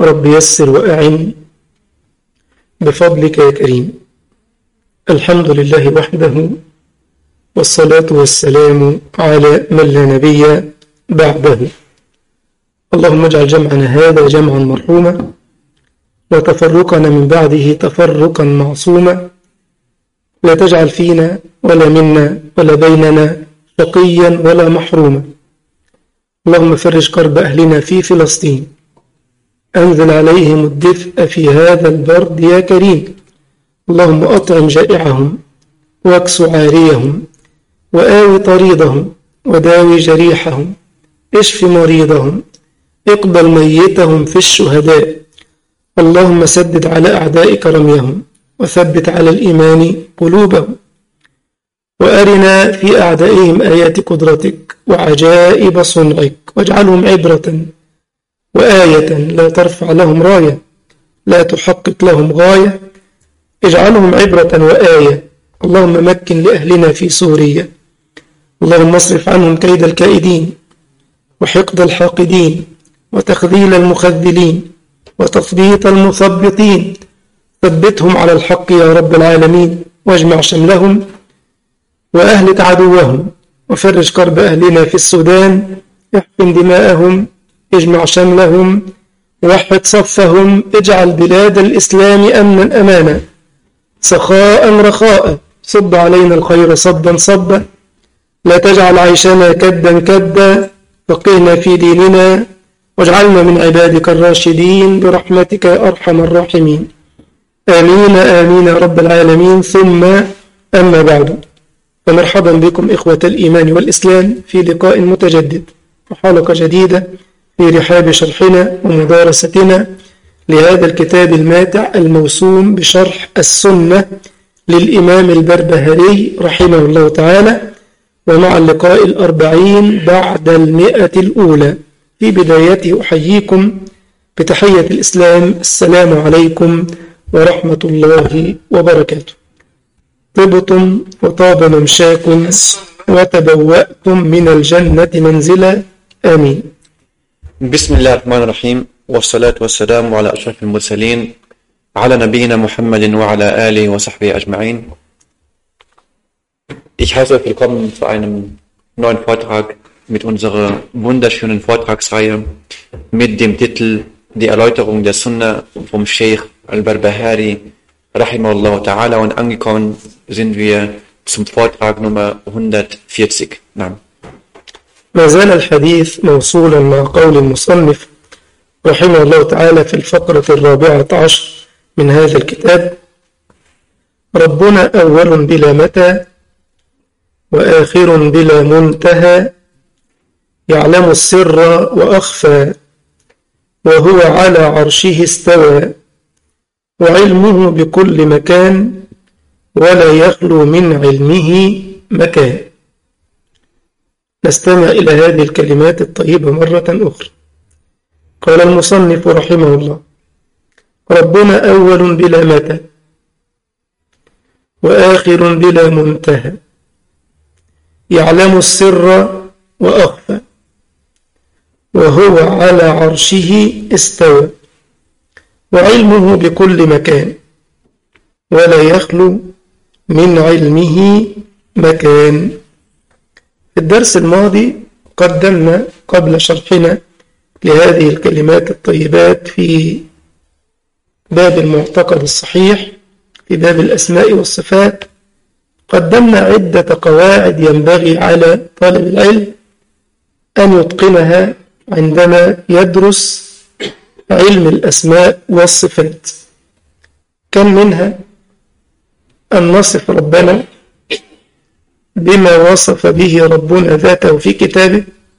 رب يسر وأعن بفضلك يا كريم الحمد لله وحده والصلاة والسلام على من لا نبي بعده اللهم اجعل جمعنا هذا جمعا مرحوما وتفرقنا من بعده تفرقا معصوما لا تجعل فينا ولا منا ولا بيننا شقيا ولا محروما اللهم فرج كرب أهلنا في فلسطين أنزل عليهم الدفء في هذا البرد يا كريم اللهم أطعم جائعهم واكس عاريهم وآوي طريدهم وداوي جريحهم اشف مريضهم اقبل ميتهم في الشهداء اللهم سدد على أعدائك رميهم وثبت على الإيمان قلوبهم وأرنا في أعدائهم آيات قدرتك وعجائب صنعك واجعلهم عبرة وآية لا ترفع لهم راية لا تحقق لهم غاية اجعلهم عبرة وآية اللهم مكن لأهلنا في سوريا اللهم اصرف عنهم كيد الكائدين وحقد الحاقدين وتخذيل المخذلين وتثبيط المثبطين ثبتهم على الحق يا رب العالمين واجمع شملهم وأهلك عدوهم وفرج كرب أهلنا في السودان احقن دماءهم اجمع شملهم وحد صفهم اجعل بلاد الإسلام أمنا أمانا سخاء رخاء صب علينا الخير صبا صبا لا تجعل عيشنا كدا كدا فقهنا في ديننا واجعلنا من عبادك الراشدين برحمتك يا أرحم الراحمين آمين آمين يا رب العالمين ثم أما بعد فمرحبا بكم إخوة الإيمان والإسلام في لقاء متجدد وحلقة جديدة في رحاب شرحنا ومدارستنا لهذا الكتاب الماتع الموسوم بشرح السنة للإمام البربهاري رحمه الله تعالى ومع اللقاء الأربعين بعد المئة الأولى في بدايته أحييكم بتحية الإسلام السلام عليكم ورحمة الله وبركاته طبتم وطاب ممشاكم وتبوأتم من الجنة منزلا آمين بسم الله الرحمن الرحيم والصلاة والسلام على أشرف المرسلين على نبينا Muhammad وعلى آله وصحبه أجمعين Ich heiße euch willkommen zu einem neuen Vortrag mit unserer wunderschönen Vortragsreihe mit dem Titel Die Erläuterung der Sunna vom Sheikh Al-Barbahari rahimahullah ta'ala und angekommen sind wir zum Vortrag Nummer 140. نعم. ما زال الحديث موصولا مع قول المصنف رحمه الله تعالى في الفقرة الرابعة عشر من هذا الكتاب ربنا أول بلا متى وآخر بلا منتهى يعلم السر وأخفى وهو على عرشه استوى وعلمه بكل مكان ولا يخلو من علمه مكان نستمع إلى هذه الكلمات الطيبة مرة أخرى قال المصنف رحمه الله ربنا أول بلا متى وآخر بلا منتهى يعلم السر وأخفى وهو على عرشه استوى وعلمه بكل مكان ولا يخلو من علمه مكان في الدرس الماضي قدمنا قبل شرحنا لهذه الكلمات الطيبات في باب المعتقد الصحيح في باب الأسماء والصفات قدمنا عدة قواعد ينبغي على طالب العلم أن يتقنها عندما يدرس علم الأسماء والصفات كان منها أن نصف ربنا بما وصف به ربنا ذاته في كتابه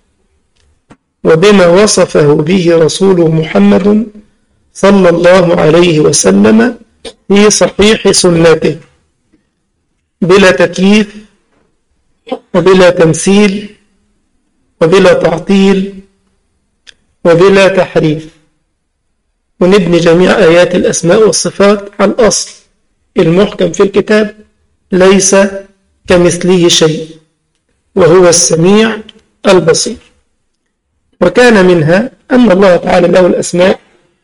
وبما وصفه به رسوله محمد صلى الله عليه وسلم في صحيح سنته بلا تكييف وبلا تمثيل وبلا تعطيل وبلا تحريف ونبني جميع آيات الأسماء والصفات على الأصل المحكم في الكتاب ليس كمثله شيء وهو السميع البصير وكان منها أن الله تعالى له الأسماء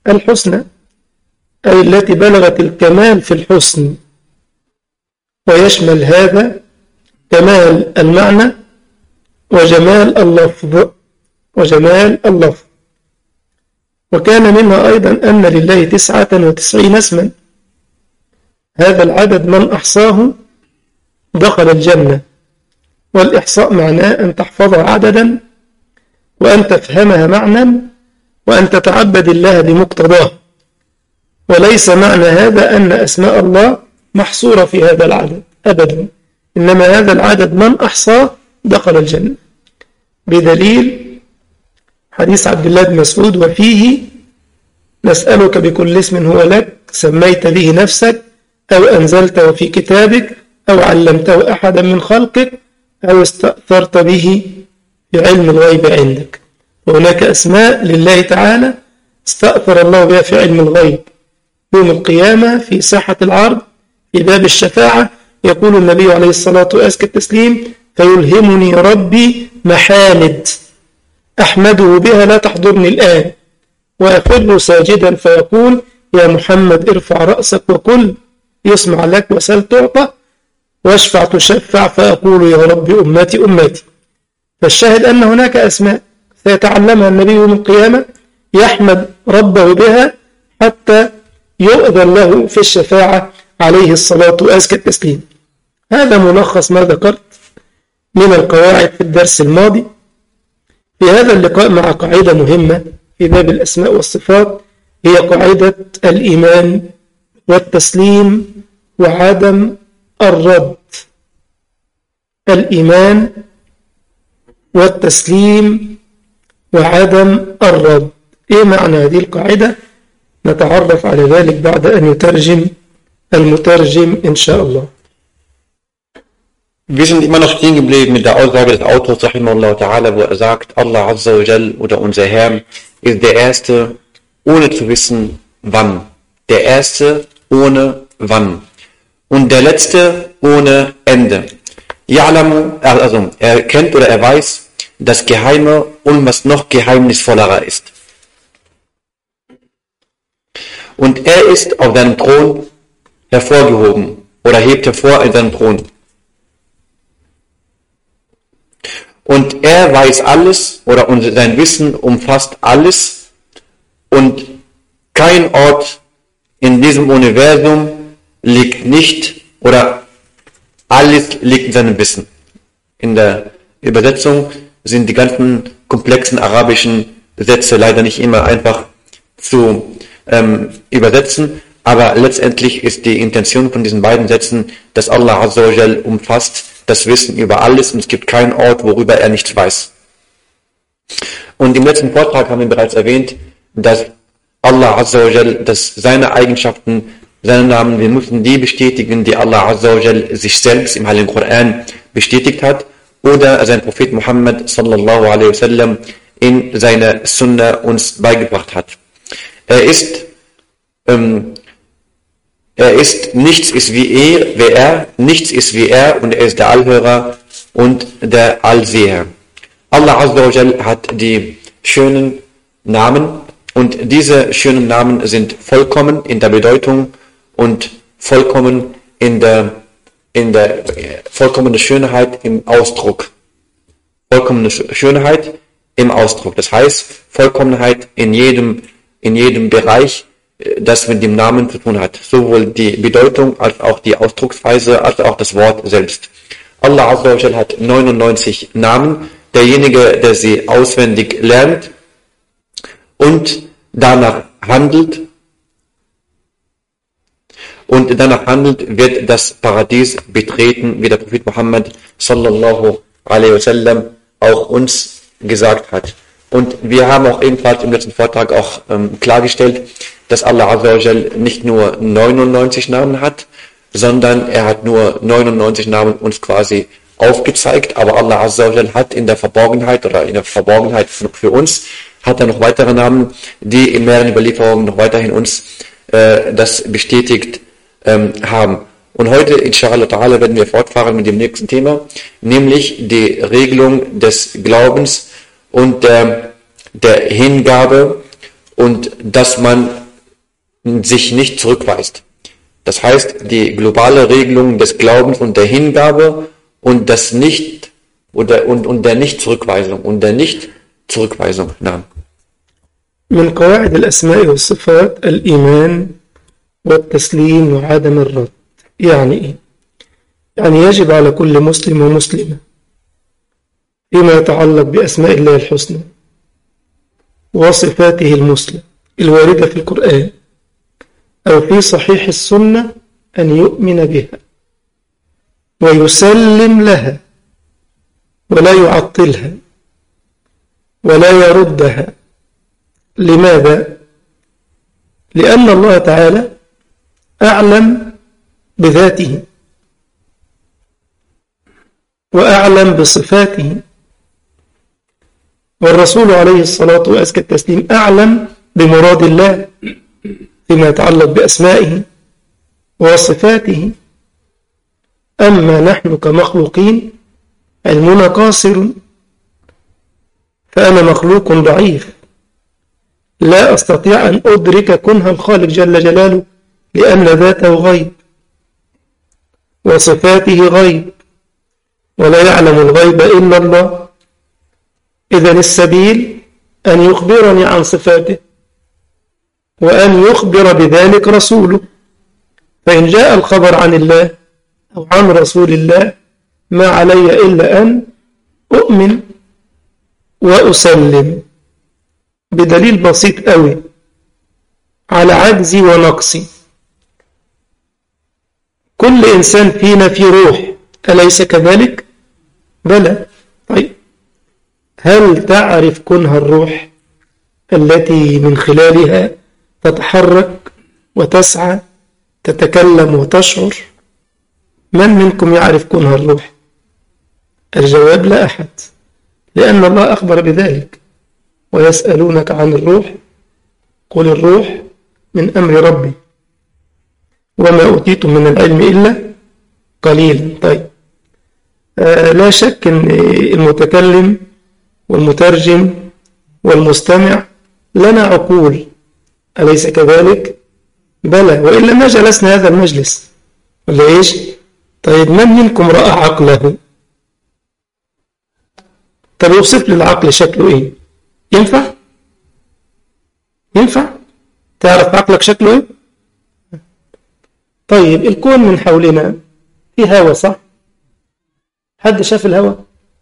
الحسنى أي التي بلغت الكمال في الحسن ويشمل هذا كمال المعنى وجمال اللفظ وجمال اللفظ وكان منها أيضا أن لله تسعة وتسعين اسما هذا العدد من أحصاه دخل الجنة والإحصاء معناه أن تحفظها عددا وأن تفهمها معنى وأن تتعبد الله بمقتضاه وليس معنى هذا أن أسماء الله محصورة في هذا العدد أبدا إنما هذا العدد من أحصاه دخل الجنة بدليل حديث عبد الله بن مسعود وفيه نسألك بكل اسم هو لك سميت به نفسك أو أنزلته في كتابك أو علمته أحدا من خلقك أو استأثرت به في علم الغيب عندك وهناك أسماء لله تعالى استأثر الله بها في علم الغيب يوم القيامة في ساحة العرض في باب الشفاعة يقول النبي عليه الصلاة وأزكى التسليم فيلهمني ربي محامد أحمده بها لا تحضرني الآن ويخر ساجدا فيقول يا محمد ارفع رأسك وكل يسمع لك وسل تعطى واشفع تشفع فأقول يا رب أمتي أمتي فالشاهد أن هناك أسماء سيتعلمها النبي يوم القيامة يحمد ربه بها حتى يؤذن له في الشفاعة عليه الصلاة وأزكى التسليم هذا ملخص ما ذكرت من القواعد في الدرس الماضي في هذا اللقاء مع قاعدة مهمة في باب الأسماء والصفات هي قاعدة الإيمان والتسليم وعدم الرد الإيمان والتسليم وعدم الرد إيه معنى هذه القاعدة نتعرف على ذلك بعد أن يترجم المترجم إن شاء الله Wir sind immer noch stehen geblieben mit der Aussage des Autors, Rahimahullah Ta'ala, wo er sagt, Allah Azza wa Jal oder unser Herr ist der Erste, ohne zu wissen, wann. Der Erste, ohne wann. Und der Letzte, ohne Ende. Ya'lamu, also er kennt oder er weiß das Geheime und was noch geheimnisvollerer ist. Und er ist auf seinem Thron hervorgehoben oder hebt hervor in seinem Thron. Und er weiß alles oder sein Wissen umfasst alles und kein Ort in diesem Universum liegt nicht oder alles liegt in seinem Wissen. In der Übersetzung sind die ganzen komplexen arabischen Sätze leider nicht immer einfach zu ähm, übersetzen, aber letztendlich ist die Intention von diesen beiden Sätzen, dass Allah Azza wa Jal umfasst das Wissen über alles und es gibt keinen Ort, worüber er nichts weiß. Und im letzten Vortrag haben wir bereits erwähnt, dass Allah Azza wa Jal, dass seine Eigenschaften, seine Namen, wir müssen die bestätigen, die Allah Azza wa Jal sich selbst im Heiligen Koran bestätigt hat oder sein Prophet Muhammad sallallahu alaihi wasallam in seiner Sunna uns beigebracht hat. Er ist, ähm, er ist, nichts ist wie er, wer er, nichts ist wie er und er ist der Allhörer und der Allseher. Allah Azza wa Jal hat die schönen Namen und diese schönen Namen sind vollkommen in der Bedeutung und vollkommen in der, in der vollkommene Schönheit im Ausdruck. Vollkommene Schönheit im Ausdruck. Das heißt, Vollkommenheit in jedem, in jedem Bereich, das mit dem Namen zu tun hat. Sowohl die Bedeutung als auch die Ausdrucksweise als auch das Wort selbst. Allah Azza wa Jal hat 99 Namen. Derjenige, der sie auswendig lernt und danach handelt, und danach handelt, wird das Paradies betreten, wie der Prophet Muhammad sallallahu alaihi wasallam auch uns gesagt hat. Und wir haben auch ebenfalls im letzten Vortrag auch ähm, klargestellt, dass Allah Azza wa Jal nicht nur 99 Namen hat, sondern er hat nur 99 Namen uns quasi aufgezeigt, aber Allah Azza wa Jal hat in der Verborgenheit oder in der Verborgenheit für uns, hat er noch weitere Namen, die in mehreren Überlieferungen noch weiterhin uns äh, das bestätigt ähm, haben. Und heute, inshallah ta'ala, werden wir fortfahren mit dem nächsten Thema, nämlich die Regelung des Glaubens und der, der Hingabe und dass man sich nicht zurückweist. Das heißt, die globale Regelung des Glaubens und der Hingabe und das Nicht oder und, und der Nicht-Zurückweisung und der Nicht-Zurückweisung. Nein. من قواعد الأسماء والصفات الإيمان والتسليم وعدم الرد يعني إيه؟ يعني يجب على كل مسلم ومسلمة فيما يتعلق بأسماء الله الحسنى وصفاته المسلم الواردة في القرآن أو في صحيح السنة أن يؤمن بها ويسلم لها ولا يعطلها ولا يردها لماذا؟ لأن الله تعالى أعلم بذاته وأعلم بصفاته والرسول عليه الصلاة وأزكى التسليم أعلم بمراد الله فيما يتعلق بأسمائه وصفاته أما نحن كمخلوقين علمنا قاصر فأنا مخلوق ضعيف لا أستطيع أن أدرك كنه الخالق جل جلاله لأن ذاته غيب وصفاته غيب ولا يعلم الغيب إلا الله إذا السبيل أن يخبرني عن صفاته وأن يخبر بذلك رسوله فإن جاء الخبر عن الله أو عن رسول الله ما علي إلا أن أؤمن وأسلم بدليل بسيط قوي على عجزي ونقصي كل إنسان فينا في روح أليس كذلك؟ بلى طيب هل تعرف كنها الروح التي من خلالها تتحرك وتسعى تتكلم وتشعر من منكم يعرف كنها الروح الجواب لا أحد لأن الله أخبر بذلك ويسألونك عن الروح قل الروح من أمر ربي وما أوتيتم من العلم إلا قليلا طيب آه لا شك أن المتكلم والمترجم والمستمع لنا عقول أليس كذلك؟ بلى وإلا ما جلسنا هذا المجلس ولا إيش؟ طيب من منكم رأى عقله؟ طب يوصف لي العقل شكله إيه؟ ينفع؟ ينفع؟ تعرف عقلك شكله إيه؟ طيب الكون من حولنا في هوا صح؟ حد شاف الهوا؟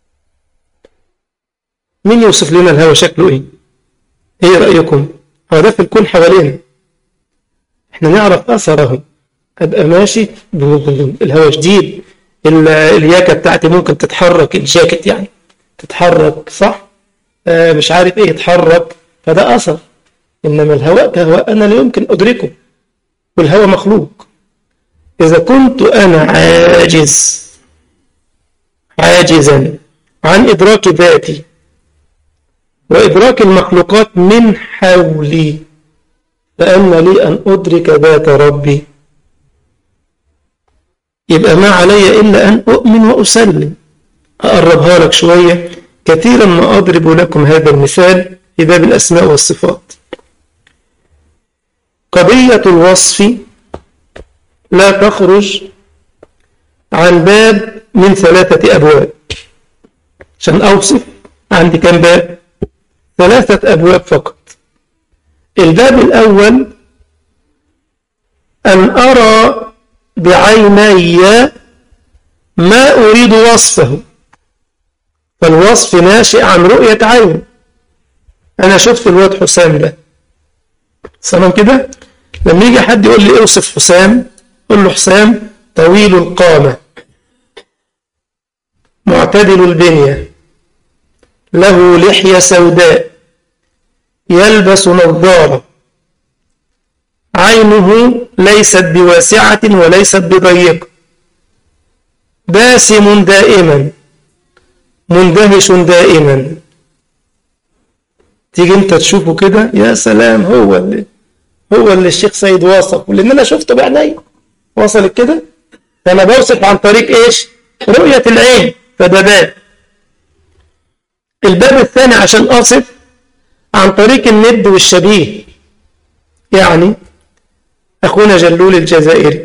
مين يوصف لنا الهوا شكله إيه؟ إيه رأيكم؟ هو ده في الكون حوالينا احنا نعرف اثره ابقى ماشي الهواء شديد الياكه بتاعتي ممكن تتحرك الجاكيت يعني تتحرك صح آه مش عارف ايه يتحرك فده اثر انما الهواء كهواء انا لا يمكن ادركه والهواء مخلوق اذا كنت انا عاجز عاجزا عن ادراك ذاتي وإدراك المخلوقات من حولي فأن لي أن أدرك ذات ربي يبقى ما علي إلا أن أؤمن وأسلم أقربها لك شوية كثيرا ما أضرب لكم هذا المثال في باب الأسماء والصفات قضية الوصف لا تخرج عن باب من ثلاثة أبواب عشان أوصف عندي كم باب ثلاثة أبواب فقط الباب الأول أن أرى بعيني ما أريد وصفه فالوصف ناشئ عن رؤية عين أنا شفت الواد حسام ده سلام كده لما يجي حد يقول لي اوصف حسام قول له حسام طويل القامة معتدل البنية له لحية سوداء يلبس نظارة عينه ليست بواسعة وليست بضيقة باسم دائما مندهش دائما تيجي انت تشوفه كده يا سلام هو اللي هو اللي الشيخ سيد وصف لان انا شفته بعيني وصلت كده فانا بوصف عن طريق ايش رؤية العين فده باب الباب الثاني عشان أصف عن طريق الند والشبيه يعني أخونا جلول الجزائري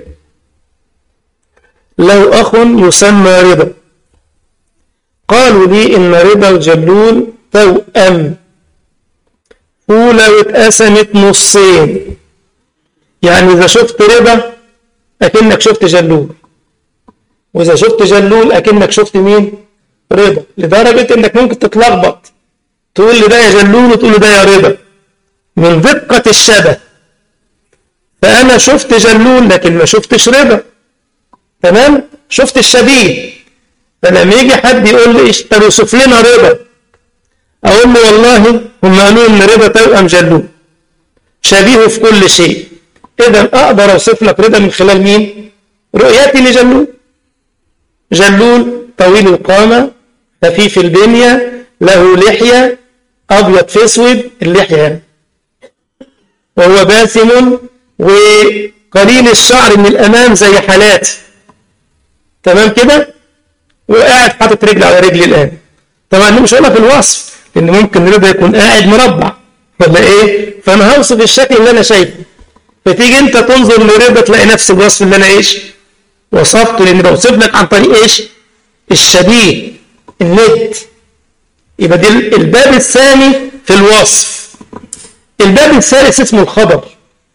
له أخ يسمى رضا قالوا لي إن رضا وجلول توأم فولة واتقسمت نصين يعني إذا شفت رضا أكنك شفت جلول وإذا شفت جلول أكنك شفت مين رضا لدرجة إنك ممكن تتلخبط تقول لي ده يا جلول وتقول لي ده يا رضا من دقة الشبه فأنا شفت جلول لكن ما شفتش رضا تمام شفت الشبيه فلما يجي حد يقول لي طب يوصف لنا رضا اقول له والله هم قالوا ان رضا توأم جلول شبيه في كل شيء اذا اقدر اوصف لك رضا من خلال مين رؤيتي لجلول جلول طويل القامه خفيف البنيه له لحيه ابيض في اسود اللحيه وهو باسم وقليل الشعر من الامام زي حالاتي تمام كده وقاعد حاطط رجل على رجلي الان طبعا مش هقولها في الوصف لان ممكن رضا يكون قاعد مربع ولا ايه فانا هوصف الشكل اللي انا شايفه فتيجي انت تنظر لرضا تلاقي نفس الوصف اللي انا ايش وصفته لان بوصف لك عن طريق ايش الشبيه الند يبقى دي الباب الثاني في الوصف الباب الثالث اسمه الخبر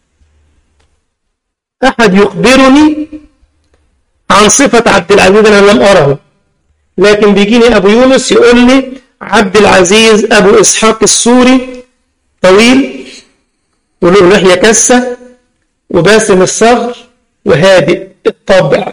احد يخبرني عن صفة عبد العزيز أنا لم أره لكن بيجيني أبو يونس يقول لي عبد العزيز أبو إسحاق السوري طويل وله لحية كسة وباسم الصغر وهادئ الطبع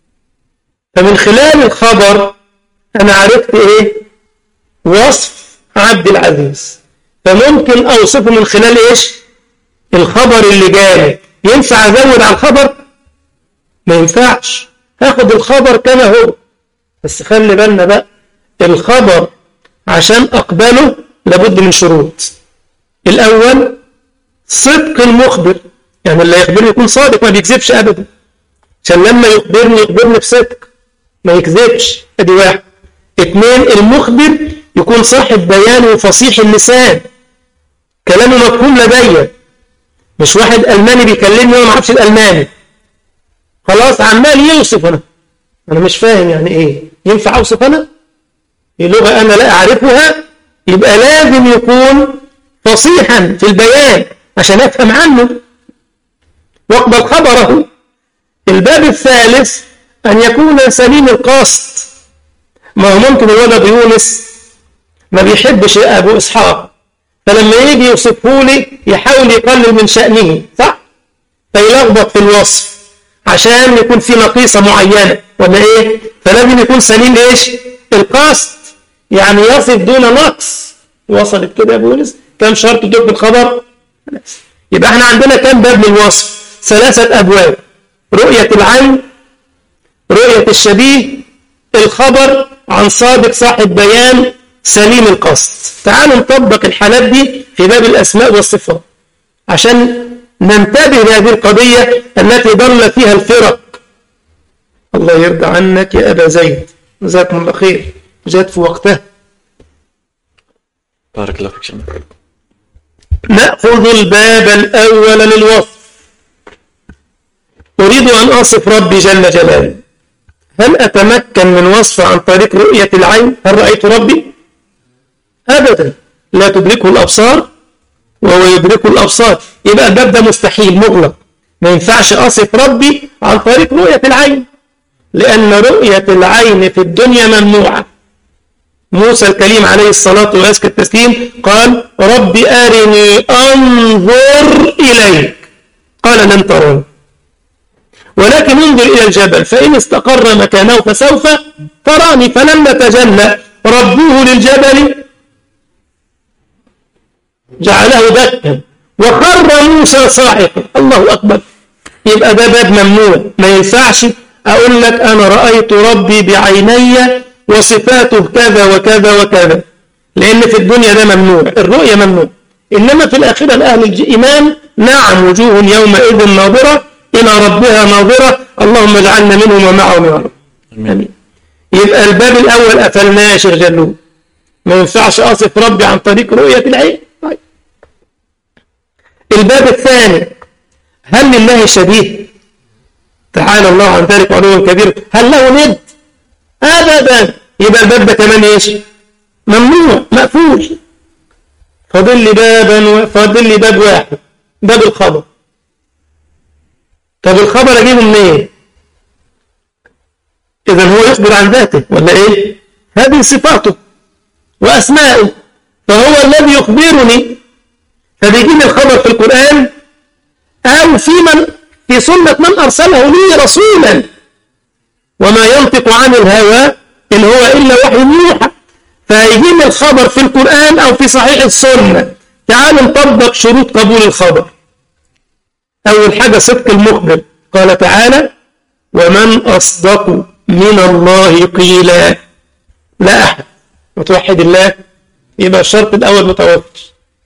فمن خلال الخبر أنا عرفت إيه وصف عبد العزيز فممكن أوصفه من خلال إيش الخبر اللي جاني ينفع أزود على الخبر ما ينفعش هاخد الخبر كما هو بس خلي بالنا بقى الخبر عشان أقبله لابد من شروط الأول صدق المخبر يعني اللي يخبرني يكون صادق ما بيكذبش أبدا عشان لما يخبرني يخبرني بصدق ما يكذبش ادي واحد اثنين المخبر يكون صاحب بيان وفصيح اللسان كلامه مفهوم لدي مش واحد ألماني بيكلمني وأنا ما اعرفش الألماني خلاص عمال يوصف أنا أنا مش فاهم يعني إيه ينفع أوصف أنا في لغة أنا لا أعرفها يبقى لازم يكون فصيحا في البيان عشان أفهم عنه واقبل خبره الباب الثالث أن يكون سليم القصد ما هو ممكن الولد يونس ما بيحبش أبو إسحاق فلما يجي يوصفه لي يحاول يقلل من شأنه صح؟ فيلخبط في الوصف عشان يكون في نقيصة معينة ولا إيه؟ فلازم يكون سليم إيش؟ القصد يعني يصف دون نقص وصلت كده يا أبو يونس؟ كم شرط تدق الخبر؟ يبقى احنا عندنا كم باب للوصف؟ ثلاثة أبواب رؤية العين رؤية الشبيه الخبر عن صادق صاحب بيان سليم القصد تعالوا نطبق الحالات دي في باب الأسماء والصفات عشان ننتبه لهذه القضية التي ضل فيها الفرق الله يرضى عنك يا أبا زيد جزاكم الله خير جات في وقتها بارك الله فيك شمال. نأخذ الباب الأول للوصف أريد أن أصف ربي جل جلاله هل أتمكن من وصفه عن طريق رؤية العين هل رأيت ربي أبدا لا تدركه الأبصار وهو يدركه الأبصار يبقى الباب ده مستحيل مغلق ما ينفعش أصف ربي عن طريق رؤية العين لأن رؤية العين في الدنيا ممنوعة موسى الكليم عليه الصلاة وأزكى التسليم قال رب أرني أنظر إليك قال لن تروني ولكن انظر إلى الجبل فإن استقر مكانه فسوف تراني فلما تجلى ربه للجبل جعله دكا وخر موسى صاعقا الله أكبر يبقى ده باب ممنوع ما ينفعش أقول لك أنا رأيت ربي بعيني وصفاته كذا وكذا وكذا لأن في الدنيا ده ممنوع الرؤية ممنوع إنما في الآخرة الأهل الإيمان نعم وجوه يومئذ ناظرة إلى ربها ناظرة اللهم اجعلنا منهم ومعهم يا رب آمين يبقى الباب الأول قفلناه يا شيخ جلول ما ينفعش أصف ربي عن طريق رؤية العين طيب. الباب الثاني هل لله شبيه تعالى الله عن ذلك علوا كبير هل له ند ابدا يبقى الباب ده كمان ايش ممنوع مقفول فاضل لي بابا فاضل لي باب واحد باب الخبر طب الخبر اجيبه منين اذا هو يخبر عن ذاته ولا ايه هذه صفاته واسماؤه فهو الذي يخبرني فبيجيني الخبر في القران او في من في سنه من ارسله لي رسولا وما ينطق عن الهوى ان هو الا وحي يوحى فهيجيني الخبر في القران او في صحيح السنه تعالوا نطبق شروط قبول الخبر أول حاجة صدق المخبر قال تعالى ومن أصدق من الله قيلا لا أحد متوحد الله يبقى الشرط الأول متوفر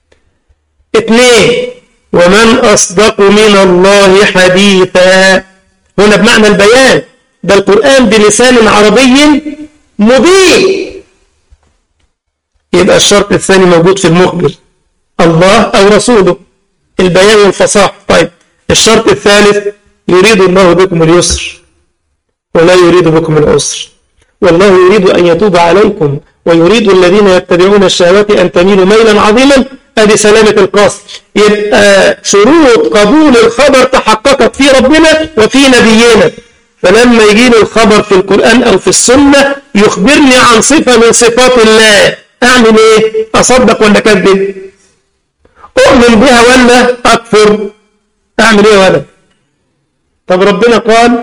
اثنين ومن أصدق من الله حديثا هنا بمعنى البيان ده القرآن بلسان عربي مبين يبقى الشرط الثاني موجود في المخبر الله أو رسوله البيان والفصاحة طيب الشرط الثالث يريد الله بكم اليسر ولا يريد بكم العسر والله يريد أن يتوب عليكم ويريد الذين يتبعون الشهوات أن تميلوا ميلا عظيما هذه سلامة القصد يبقى شروط قبول الخبر تحققت في ربنا وفي نبينا فلما يجيني الخبر في القرآن أو في السنة يخبرني عن صفة من صفات الله أعمل إيه؟ أصدق ولا كذب؟ أؤمن بها ولا أكفر؟ أعمل إيه ولا؟ طب ربنا قال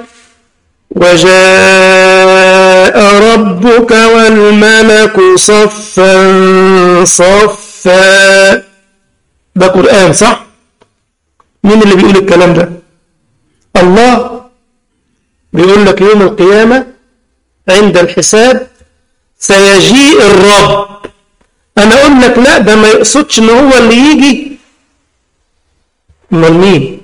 وجاء ربك والملك صفا صفا ده قرآن صح؟ مين اللي بيقول الكلام ده؟ الله بيقول لك يوم القيامة عند الحساب سيجيء الرب أنا أقول لك لا ده ما يقصدش إن هو اللي يجي أمال مين؟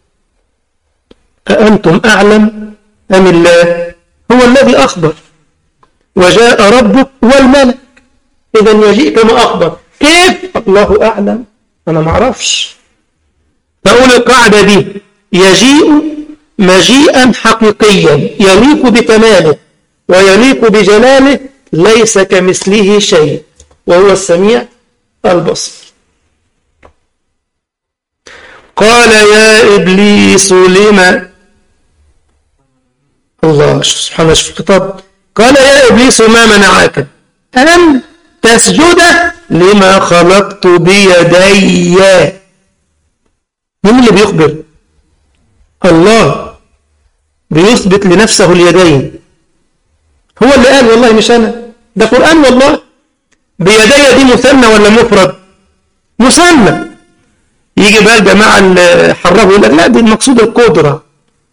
أأنتم أعلم أم الله هو الذي أخبر وجاء ربك والملك إذا يجيء كما أخبر كيف الله أعلم أنا ما أعرفش فأقول القاعدة دي يجيء مجيئا حقيقيا يليق بكماله ويليق بجلاله ليس كمثله شيء وهو السميع البصير قال يا إبليس لما الله سبحانه شوف الخطاب قال يا إبليس ما منعك أن تسجد لما خلقت بيدي مين اللي بيخبر الله بيثبت لنفسه اليدين هو اللي قال والله مش أنا ده قرآن والله بيدي دي مثنى ولا مفرد مثنى يجي بقى الجماعة اللي حرفوا يقول لك لا دي المقصود القدرة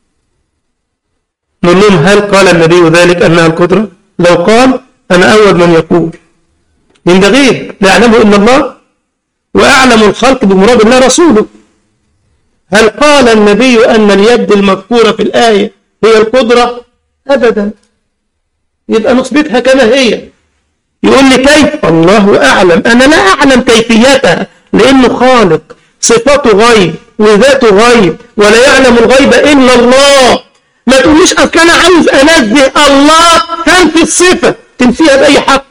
نقول لهم هل قال النبي ذلك أنها القدرة لو قال أنا أول من يقول لأن ده غير لا يعلمه إلا الله وأعلم الخلق بمراد الله رسوله هل قال النبي أن اليد المذكورة في الآية هي القدرة أبدا يبقى نثبتها كما هي يقول لي كيف الله أعلم أنا لا أعلم كيفيتها لأنه خالق صفاته غيب وذاته غيب ولا يعلم الغيب إلا الله ما تقوليش أصل أنا عاوز أنزه الله تنفي الصفة تنفيها بأي حق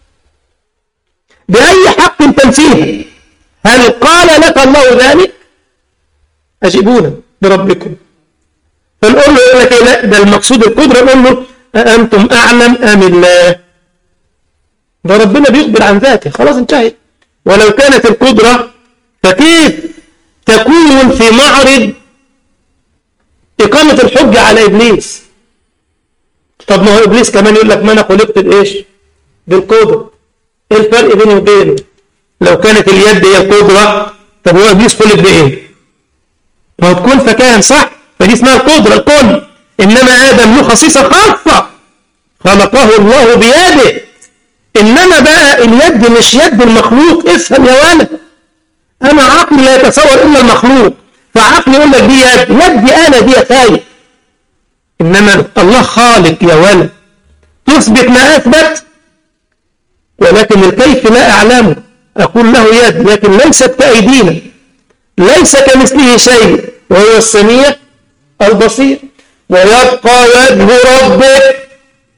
بأي حق تنفيها هل قال لك الله ذلك أجيبونا بربكم فنقول له يقول لك لا ده المقصود القدرة نقول له أأنتم أعلم أم الله ده ربنا بيخبر عن ذاته خلاص انتهت ولو كانت القدرة فكيف تكون في معرض إقامة الحجة على إبليس طب ما هو إبليس كمان يقول لك ما أنا خلقت بإيش بالقدرة إيه الفرق بيني وبينه لو كانت اليد هي القدرة طب هو إبليس خلق بإيه ما هو تكون فكان صح فدي اسمها القدرة الكل إنما آدم له خصيصة خاصة خلقه الله بيده إنما بقى اليد مش يد المخلوق افهم يا ولد أنا عقلي لا يتصور إلا المخلوق فعقلي يقول لك دي يد يدي أنا دي خايف إنما الله خالق يا ولد تثبت ما أثبت ولكن الكيف لا أعلمه أقول له يد لكن ليست كأيدينا ليس كمثله شيء وهو السميع البصير ويبقى وجه ربك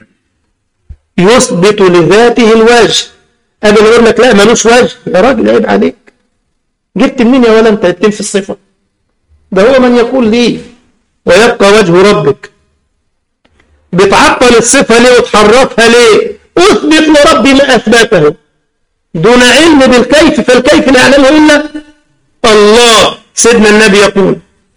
يثبت لذاته الوجه قبل يقول لك لا ملوش وجه يا راجل عيب عليك جبت منين يا ولا انت يتم في الصفه ده هو من يقول لي ويبقى وجه ربك بتعطل الصفه ليه وتحرفها ليه اثبت لربي ما اثبته دون علم بالكيف فالكيف لا يعلمه الا الله سيدنا النبي يقول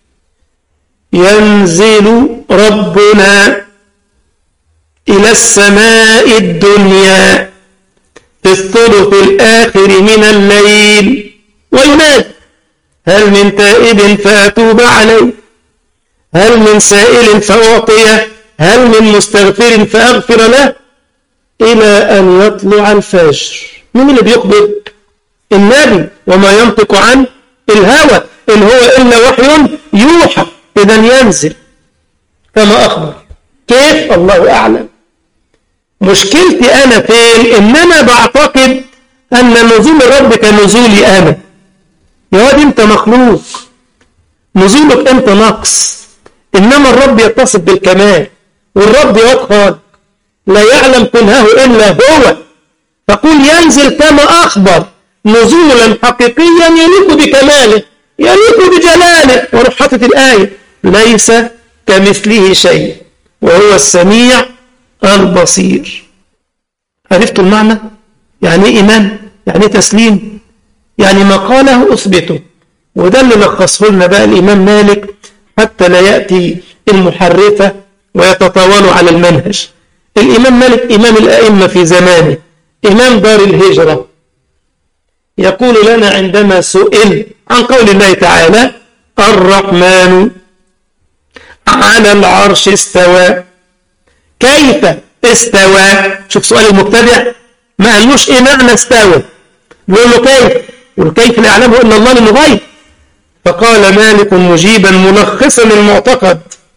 ينزل ربنا إلى السماء الدنيا في الثلث الآخر من الليل وينادي هل من تائب فأتوب عليه هل من سائل فأعطيه هل من مستغفر فأغفر له إلى أن يطلع الفجر من اللي بيخبر النبي وما ينطق عن الهوى إن هو إلا وحي يوحى إذا ينزل كما أخبر كيف الله أعلم مشكلتي أنا فين إن أنا بعتقد أن نزول الرب كنزولي أنا يا واد أنت مخلوق نزولك أنت نقص إنما الرب يتصف بالكمال والرب يواد خالق لا يعلم كنهه إلا هو فقول ينزل كما أخبر نزولا حقيقيا يليق بكماله يليق بجلاله وروح حاطط الآية ليس كمثله شيء وهو السميع البصير عرفتوا المعنى؟ يعني ايه إيمان؟ يعني ايه تسليم؟ يعني ما قاله أثبته وده اللي لخصه لنا بقى الإمام مالك حتى لا يأتي المحرفة ويتطاولوا على المنهج الإمام مالك إمام الأئمة في زمانه إمام دار الهجرة يقول لنا عندما سئل عن قول الله تعالى الرحمن على العرش استوى كيف استوى شوف سؤال المبتدع ما قالوش ايه معنى استوى بيقول له كيف والكيف لا يعلمه الا الله لانه غيب فقال مالك مجيبا ملخصا المعتقد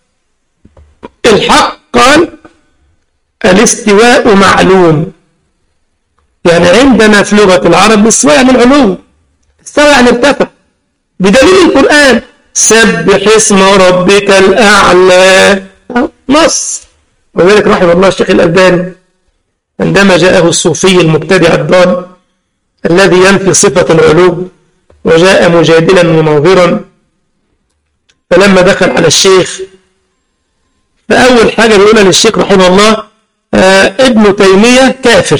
الحق قال الاستواء معلوم يعني عندنا في لغة العرب الاستواء يعني العلو استوى يعني ارتفع بدليل القرآن سبح اسم ربك الأعلى نص وذلك رحمه الله الشيخ الألباني عندما جاءه الصوفي المبتدع الضال الذي ينفي صفة العلو وجاء مجادلا مناظرا فلما دخل على الشيخ فأول حاجة بيقولها للشيخ رحمه الله آه ابن تيمية كافر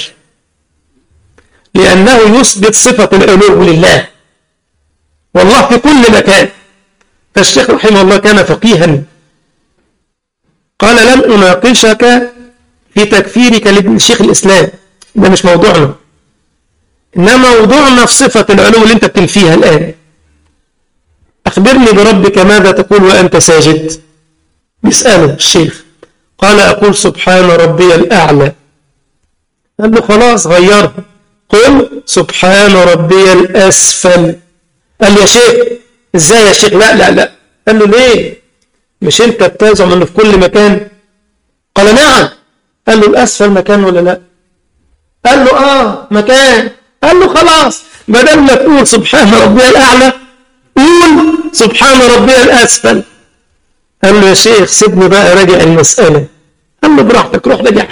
لأنه يثبت صفة العلو لله والله في كل مكان فالشيخ رحمه الله كان فقيها قال لن أناقشك في تكفيرك لشيخ الإسلام ده مش موضوعنا إنما موضوعنا في صفة العلو اللي أنت بتنفيها الآن أخبرني بربك ماذا تقول وأنت ساجد بيسأله الشيخ قال أقول سبحان ربي الأعلى قال له خلاص غيرها قل سبحان ربي الأسفل قال لي يا شيخ ازاي يا شيخ لا لا لا قال له ليه مش انت بتزعم انه في كل مكان قال نعم قال له الاسفل مكان ولا لا قال له اه مكان قال له خلاص ما دام ما تقول سبحان ربي الاعلى قول سبحان ربي الاسفل قال له يا شيخ سيبني بقى راجع المساله قال له براحتك روح راجع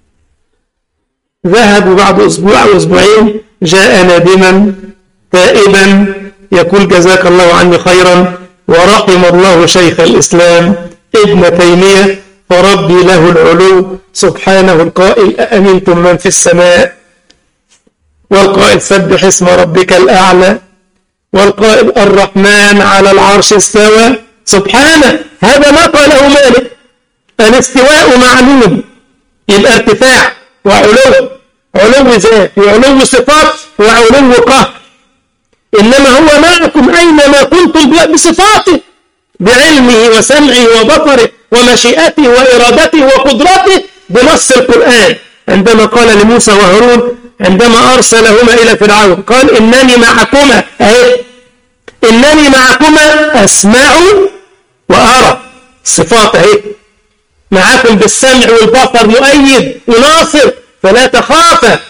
ذهب بعد اسبوع او اسبوعين جاء نادما تائبا يقول جزاك الله عني خيرا ورحم الله شيخ الإسلام ابن تيمية فربي له العلو سبحانه القائل أأمنتم من في السماء والقائل سبح اسم ربك الأعلى والقائل الرحمن على العرش استوى سبحانه هذا ما قاله مالك الاستواء معلوم يبقى ارتفاع وعلو علو ذات وعلو صفات وعلو قهر إنما هو معكم أينما كنتم بصفاته بعلمه وسمعه وبصره ومشيئته وإرادته وقدرته بنص القرآن عندما قال لموسى وهارون عندما أرسلهما إلى فرعون قال إنني معكما أهي إنني معكما أسمع وأرى صفات أهي معكم بالسمع والبصر مؤيد وناصر فلا تخافا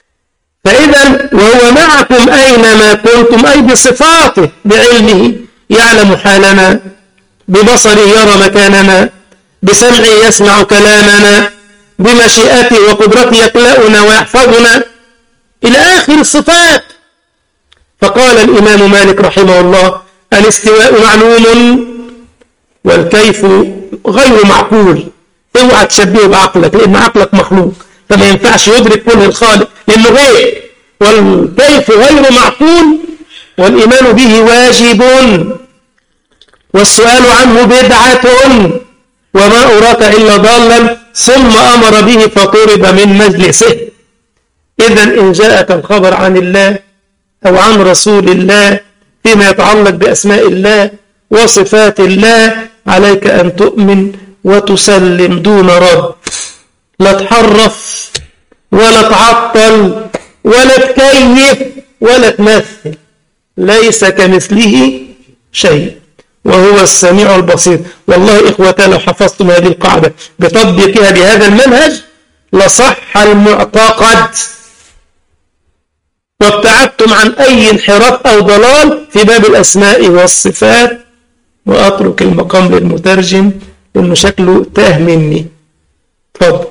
فإذا وهو معكم أينما كنتم أي بصفاته بعلمه يعلم حالنا ببصره يرى مكاننا بسمعه يسمع كلامنا بمشيئته وقدرته يكلأنا ويحفظنا إلى آخر الصفات فقال الإمام مالك رحمه الله الاستواء معلوم والكيف غير معقول اوعى تشبهه بعقلك لأن عقلك مخلوق فما ينفعش يدرك كل الخالق لأنه غير والكيف غير معقول والإيمان به واجب والسؤال عنه بدعة وما أراك إلا ضالا ثم أمر به فطرد من مجلسه إذا إن جاءك الخبر عن الله أو عن رسول الله فيما يتعلق بأسماء الله وصفات الله عليك أن تؤمن وتسلم دون رد لا تحرف ولا تعطل ولا تكيف ولا تمثل ليس كمثله شيء وهو السميع البصير والله إخوة لو حفظتم هذه القاعدة بتطبيقها بهذا المنهج لصح المعتقد وابتعدتم عن أي انحراف أو ضلال في باب الأسماء والصفات وأترك المقام للمترجم لأنه شكله تاه مني تفضل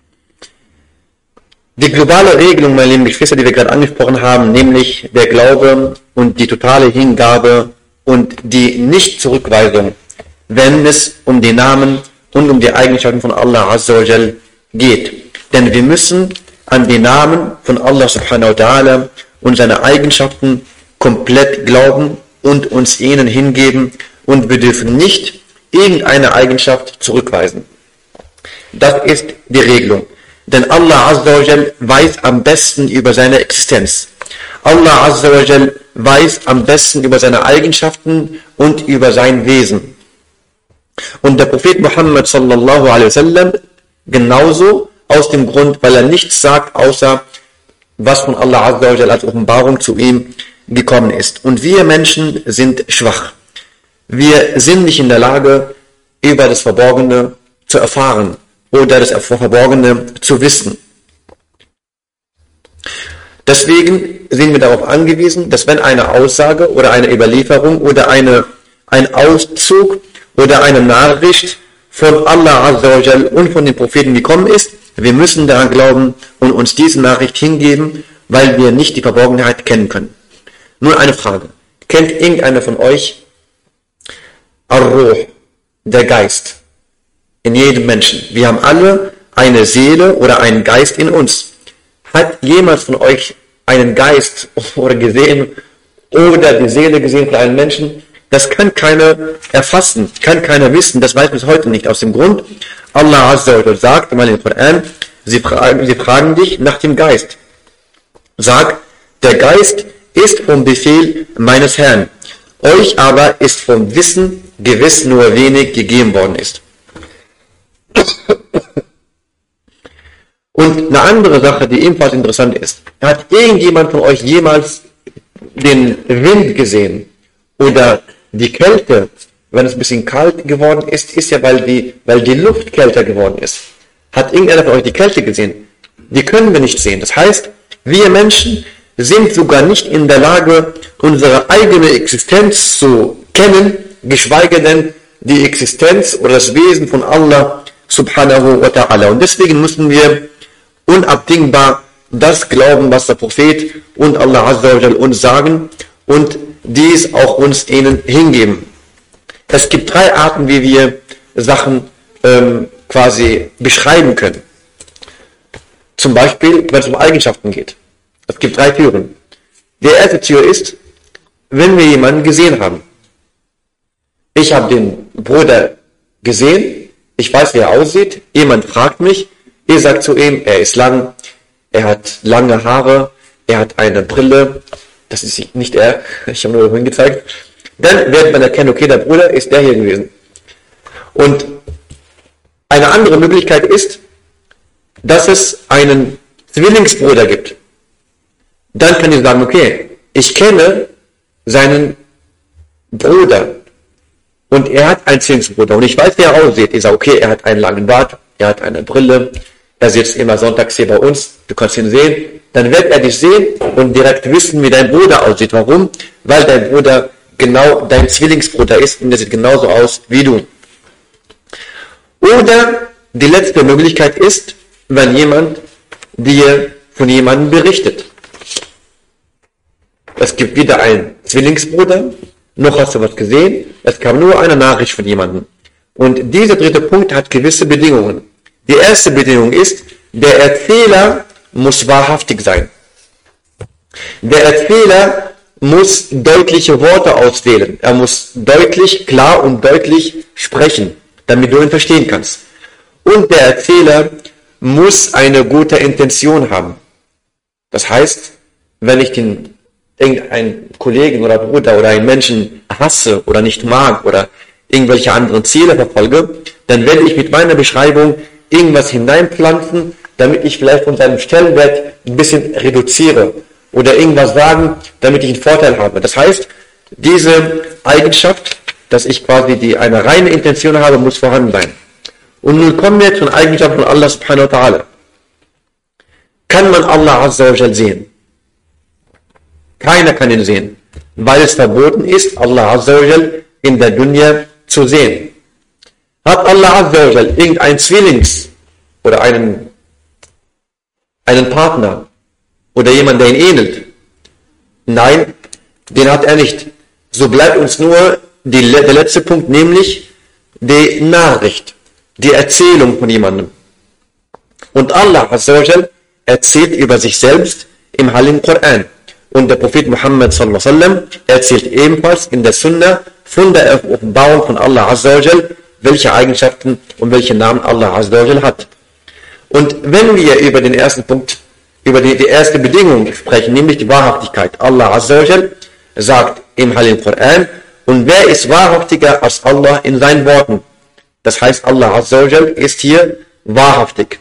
Die globale Regelung, meine lieben Geschwister, die wir gerade angesprochen haben, nämlich der Glaube und die totale Hingabe und die Nicht-Zurückweisung, wenn es um die Namen und um die Eigenschaften von Allah Azza wa Jal geht. Denn wir müssen an die Namen von Allah Subhanahu wa Ta'ala und seine Eigenschaften komplett glauben und uns ihnen hingeben und wir dürfen nicht irgendeine Eigenschaft zurückweisen. Das ist die Regelung. Denn Allah Azza wa Jal weiß am besten über seine Existenz. Allah Azza wa Jal weiß am besten über seine Eigenschaften und über sein Wesen. Und der Prophet Muhammad sallallahu alaihi wasallam genauso aus dem Grund, weil er nichts sagt, außer was von Allah Azza wa Jal als Offenbarung zu ihm gekommen ist. Und wir Menschen sind schwach. Wir sind nicht in der Lage, über das Verborgene zu erfahren oder das Verborgene zu wissen. Deswegen sind wir darauf angewiesen, dass wenn eine Aussage oder eine Überlieferung oder eine, ein Auszug oder eine Nachricht von Allah Azza wa Jal und von den Propheten gekommen ist, wir müssen daran glauben und uns diese Nachricht hingeben, weil wir nicht die Verborgenheit kennen können. Nun eine Frage. Kennt irgendeiner von euch Ar-Ruh, der Geist? in jedem Menschen. Wir haben alle eine Seele oder einen Geist in uns. Hat jemand von euch einen Geist oder gesehen oder die Seele gesehen von einem Menschen? Das kann keiner erfassen, kann keiner wissen, das weiß bis heute nicht. Aus dem Grund, Allah Azza wa sagt einmal im Koran, sie fragen, sie fragen dich nach dem Geist. Sag, der Geist ist vom Befehl meines Herrn. Euch aber ist vom Wissen gewiss nur wenig gegeben worden ist. Und eine andere Sache, die ebenfalls interessant ist, hat irgendjemand von euch jemals den Wind gesehen oder die Kälte, wenn es ein bisschen kalt geworden ist, ist ja, weil die, weil die Luft kälter geworden ist. Hat irgendeiner von euch die Kälte gesehen? Die können wir nicht sehen. Das heißt, wir Menschen sind sogar nicht in der Lage, unsere eigene Existenz zu kennen, geschweige denn die Existenz oder das Wesen von Allah subhanahu wa ta'ala. Und deswegen müssen wir unabdingbar das glauben, was der Prophet und Allah Azza wa Jal uns sagen und dies auch uns ihnen hingeben. Es gibt drei Arten, wie wir Sachen ähm, quasi beschreiben können. Zum Beispiel, wenn es um Eigenschaften geht. Es gibt drei Türen. Die erste Tür ist, wenn wir jemanden gesehen haben. Ich habe den Bruder gesehen, ich weiß, wie er aussieht, jemand fragt mich, ihr sagt zu ihm, er ist lang, er hat lange Haare, er hat eine Brille, das ist nicht er, ich habe nur hingezeigt. Dann wird man erkennen, okay, der Bruder ist der hier gewesen. Und eine andere Möglichkeit ist, dass es einen Zwillingsbruder gibt. Dann kann ich sagen, okay, ich kenne seinen Bruder und er hat einen Zwillingsbruder und ich weiß, wie er aussieht. Ich sage, okay, er hat einen langen Bart, er hat eine Brille, er sitzt immer sonntags hier bei uns, du kannst ihn sehen. Dann wird er dich sehen und direkt wissen, wie dein Bruder aussieht. Warum? Weil dein Bruder genau dein Zwillingsbruder ist und der sieht genauso aus wie du. Oder die letzte Möglichkeit ist, wenn jemand dir von jemandem berichtet. Es gibt wieder einen Zwillingsbruder, noch hast du was gesehen, es kam nur eine Nachricht von jemandem. Und dieser dritte Punkt hat gewisse Bedingungen. Die erste Bedingung ist, der Erzähler muss wahrhaftig sein. Der Erzähler muss deutliche Worte auswählen. Er muss deutlich, klar und deutlich sprechen, damit du ihn verstehen kannst. Und der Erzähler muss eine gute Intention haben. Das heißt, wenn ich den irgendeinen Kollegen oder Bruder oder einen Menschen hasse oder nicht mag oder irgendwelche anderen Ziele verfolge, dann werde ich mit meiner Beschreibung irgendwas hineinpflanzen, damit ich vielleicht von seinem Stellenwert ein bisschen reduziere oder irgendwas sagen, damit ich einen Vorteil habe. Das heißt, diese Eigenschaft, dass ich quasi die, eine reine Intention habe, muss vorhanden sein. Und nun kommen wir zu den Eigenschaften von Allah subhanahu wa ta'ala. Kann man Allah azza wa sehen? Keiner kann ihn sehen, weil es verboten ist, Allah azza wa in der Dunya zu sehen. Hat Allah azza wa irgendein Zwillings oder einen, einen Partner oder jemand, der ihn ähnelt? Nein, den hat er nicht. So bleibt uns nur die, der letzte Punkt, nämlich die Nachricht, die Erzählung von jemandem. Und Allah azza wa erzählt über sich selbst im Heiligen Koran. Und der Prophet Muhammad sallallahu alaihi wasallam erzählt ebenfalls in der Sunna von der Offenbarung von Allah azza wa welche Eigenschaften und welche Namen Allah azza wa hat. Und wenn wir über den ersten Punkt, über die, die erste Bedingung sprechen, nämlich die Wahrhaftigkeit, Allah azza wa sagt im Heiligen Koran, und wer ist wahrhaftiger als Allah in seinen Worten? Das heißt, Allah azza wa ist hier wahrhaftig.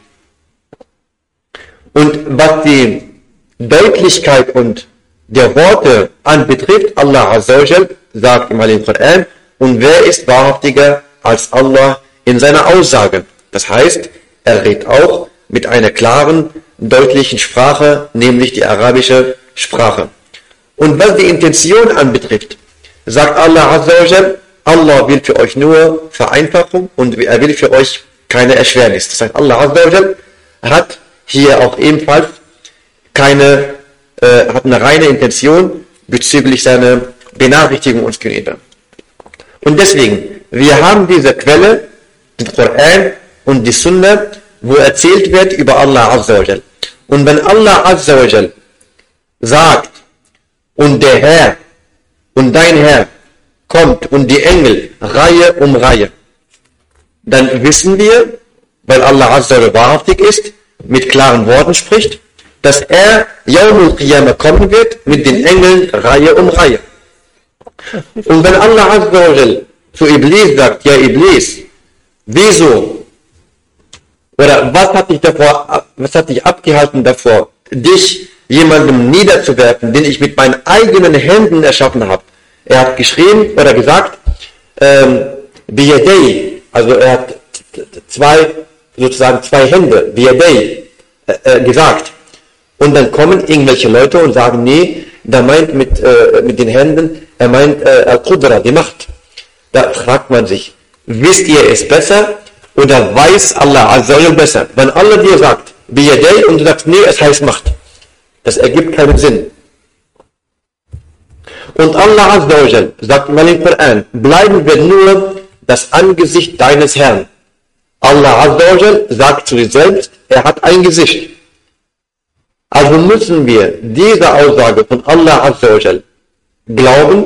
Und was die Deutlichkeit und der Worte anbetrifft, Allah Azza wa sagt im Heiligen Koran, und wer ist wahrhaftiger als Allah in seiner Aussage? Das heißt, er redet auch mit einer klaren, deutlichen Sprache, nämlich die arabische Sprache. Und was die Intention anbetrifft, sagt Allah Azza wa Allah will für euch nur Vereinfachung und er will für euch keine Erschwernis. Das heißt, Allah Azza wa hat hier auch ebenfalls keine, äh, hat eine reine Intention bezüglich seiner Benachrichtigung uns gegenüber. Und deswegen, wir haben diese Quelle, den Koran und die Sunna, wo erzählt wird über Allah Azza wa Und wenn Allah Azza wa sagt, und der Herr und dein Herr kommt und die Engel Reihe um Reihe, dann wissen wir, weil Allah Azza wa wahrhaftig ist, mit klaren Worten spricht, dass er Yawmul Qiyamah kommen wird mit den Engeln Reihe um Reihe. Und wenn Allah Azza wa zu Iblis sagt, ja Iblis, wieso oder was hat dich davor, was hat dich abgehalten davor, dich jemandem niederzuwerfen, den ich mit meinen eigenen Händen erschaffen habe? Er hat geschrieben oder gesagt, ähm, also er hat zwei sozusagen zwei Hände, wie äh, äh, gesagt. Und dann kommen irgendwelche Leute und sagen, nee, der meint mit, äh, mit den Händen, er meint äh, Al-Qudra, die Macht. Da fragt man sich, wisst ihr es besser oder weiß Allah Azza besser? Wenn Allah dir sagt, Biyadei und du sagst, nee, es heißt Macht. Das ergibt keinen Sinn. Und Allah Azza sagt mal im Koran, bleiben wir nur das Angesicht deines Herrn. Allah Azza sagt zu sich selbst, er hat ein Gesicht. Also müssen wir diese Aussage von Allah Azza glauben,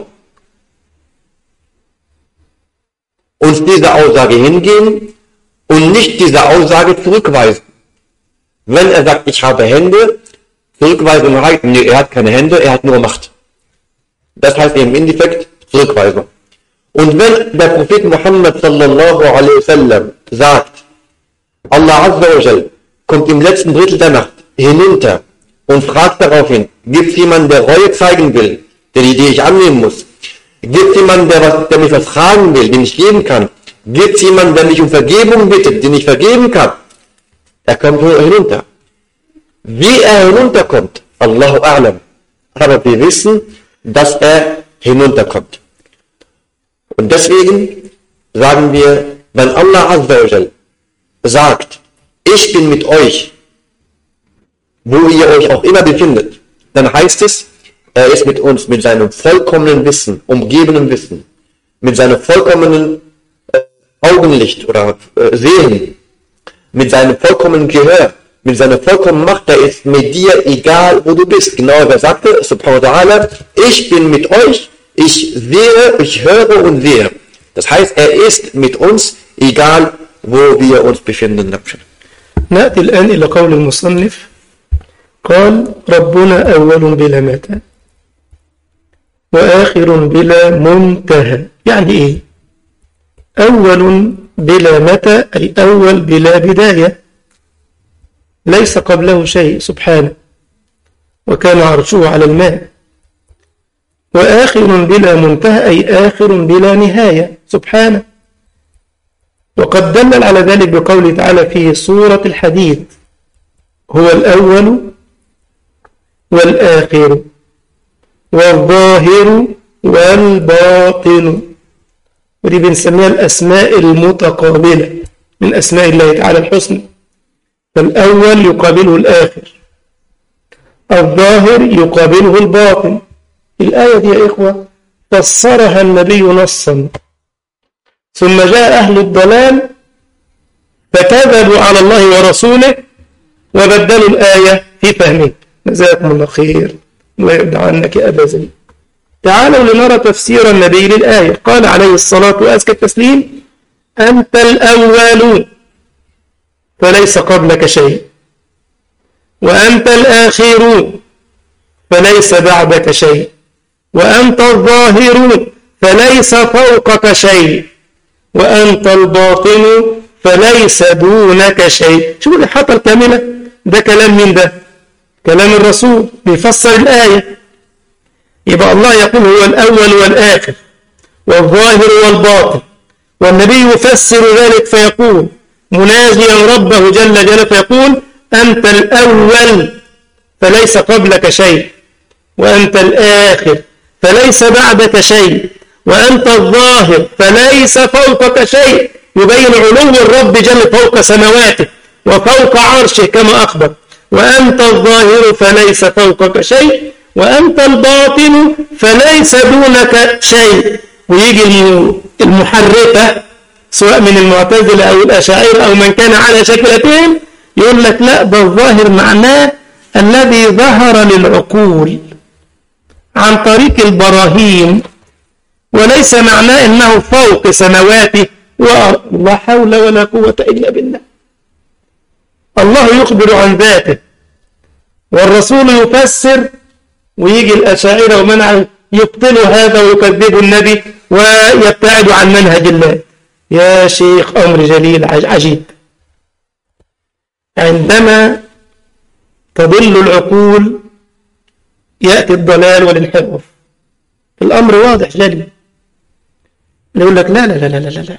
uns diese Aussage hingeben und nicht diese Aussage zurückweisen. Wenn er sagt, ich habe Hände, Zurückweisung heißt, nee, er hat keine Hände, er hat nur Macht. Das heißt im Endeffekt Zurückweisung. Und wenn der Prophet Muhammad sallallahu alaihi wasallam sagt, Allah azza wa jal kommt im letzten Drittel der Nacht hinunter und fragt daraufhin, gibt es jemanden, der Reue zeigen will, der die, die ich annehmen muss? Gibt es jemanden, der, was, der mich was fragen will, den ich geben kann? Gibt es jemanden, der mich um Vergebung bittet, den ich vergeben kann? Er kommt hinunter. Wie er hinunterkommt, Allahu A'lam. Aber wir wissen, dass er hinunterkommt. Und deswegen sagen wir, wenn Allah Azza wa Jal sagt, ich bin mit euch, wo ihr euch auch immer befindet, dann heißt es, er ist mit uns mit seinem vollkommenen Wissen, umgebenen Wissen, mit seinem vollkommenen äh, Augenlicht oder äh, Sehen, mit seinem vollkommenen Gehör, mit seiner vollkommenen Macht, der ist mit dir egal, wo du bist. Genau, er sagte, subhanahu wa ta'ala, ich bin mit euch, ich sehe, ich höre und sehe. Das heißt, er ist mit uns, egal wo wir uns befinden. نأتي الآن إلى قول المصنف قال ربنا أول بلا متى وآخر بلا منتهى يعني إيه أول بلا متى أي أول بلا بداية ليس قبله شيء سبحانه وكان عرشه على الماء وآخر بلا منتهى أي آخر بلا نهاية سبحانه وقد دلل على ذلك بقوله تعالى في سورة الحديد هو الأول والآخر والظاهر والباطن ودي بنسميها الأسماء المتقابلة من أسماء الله تعالى الحسنى فالأول يقابله الآخر الظاهر يقابله الباطن الآية دي يا إخوة فسرها النبي نصا ثم جاء أهل الضلال فكذبوا على الله ورسوله وبدلوا الآية في فهمه جزاكم الله خير الله يرضى عنك يا أبا زيد تعالوا لنرى تفسير النبي للآية قال عليه الصلاة وأزكى التسليم أنت الأول فليس قبلك شيء وأنت الآخر فليس بعدك شيء وأنت الظاهر فليس فوقك شيء وأنت الباطن فليس دونك شيء شوف الإحاطة الكاملة ده كلام من ده كلام الرسول بيفسر الآية يبقى الله يقول هو الأول والآخر والظاهر والباطن والنبي يفسر ذلك فيقول مناجيا ربه جل جلاله فيقول أنت الأول فليس قبلك شيء وأنت الآخر فليس بعدك شيء وأنت الظاهر فليس فوقك شيء يبين علو الرب جل فوق سماواته وفوق عرشه كما أخبر وأنت الظاهر فليس فوقك شيء وأنت الباطن فليس دونك شيء ويجي المحرفة سواء من المعتزلة أو الأشاعرة أو من كان على شكلتين يقول لك لا ده الظاهر معناه الذي ظهر للعقول عن طريق البراهين وليس معناه أنه فوق سماواته ولا حول ولا قوة إلا بالله الله يخبر عن ذاته والرسول يفسر ويجي الأشاعرة ومنع يبطلوا هذا ويكذبوا النبي ويبتعدوا عن منهج الله يا شيخ أمر جليل عجيب عندما تضل العقول يأتي الضلال والانحراف الأمر واضح جلي يقول لك لا لا لا لا لا لا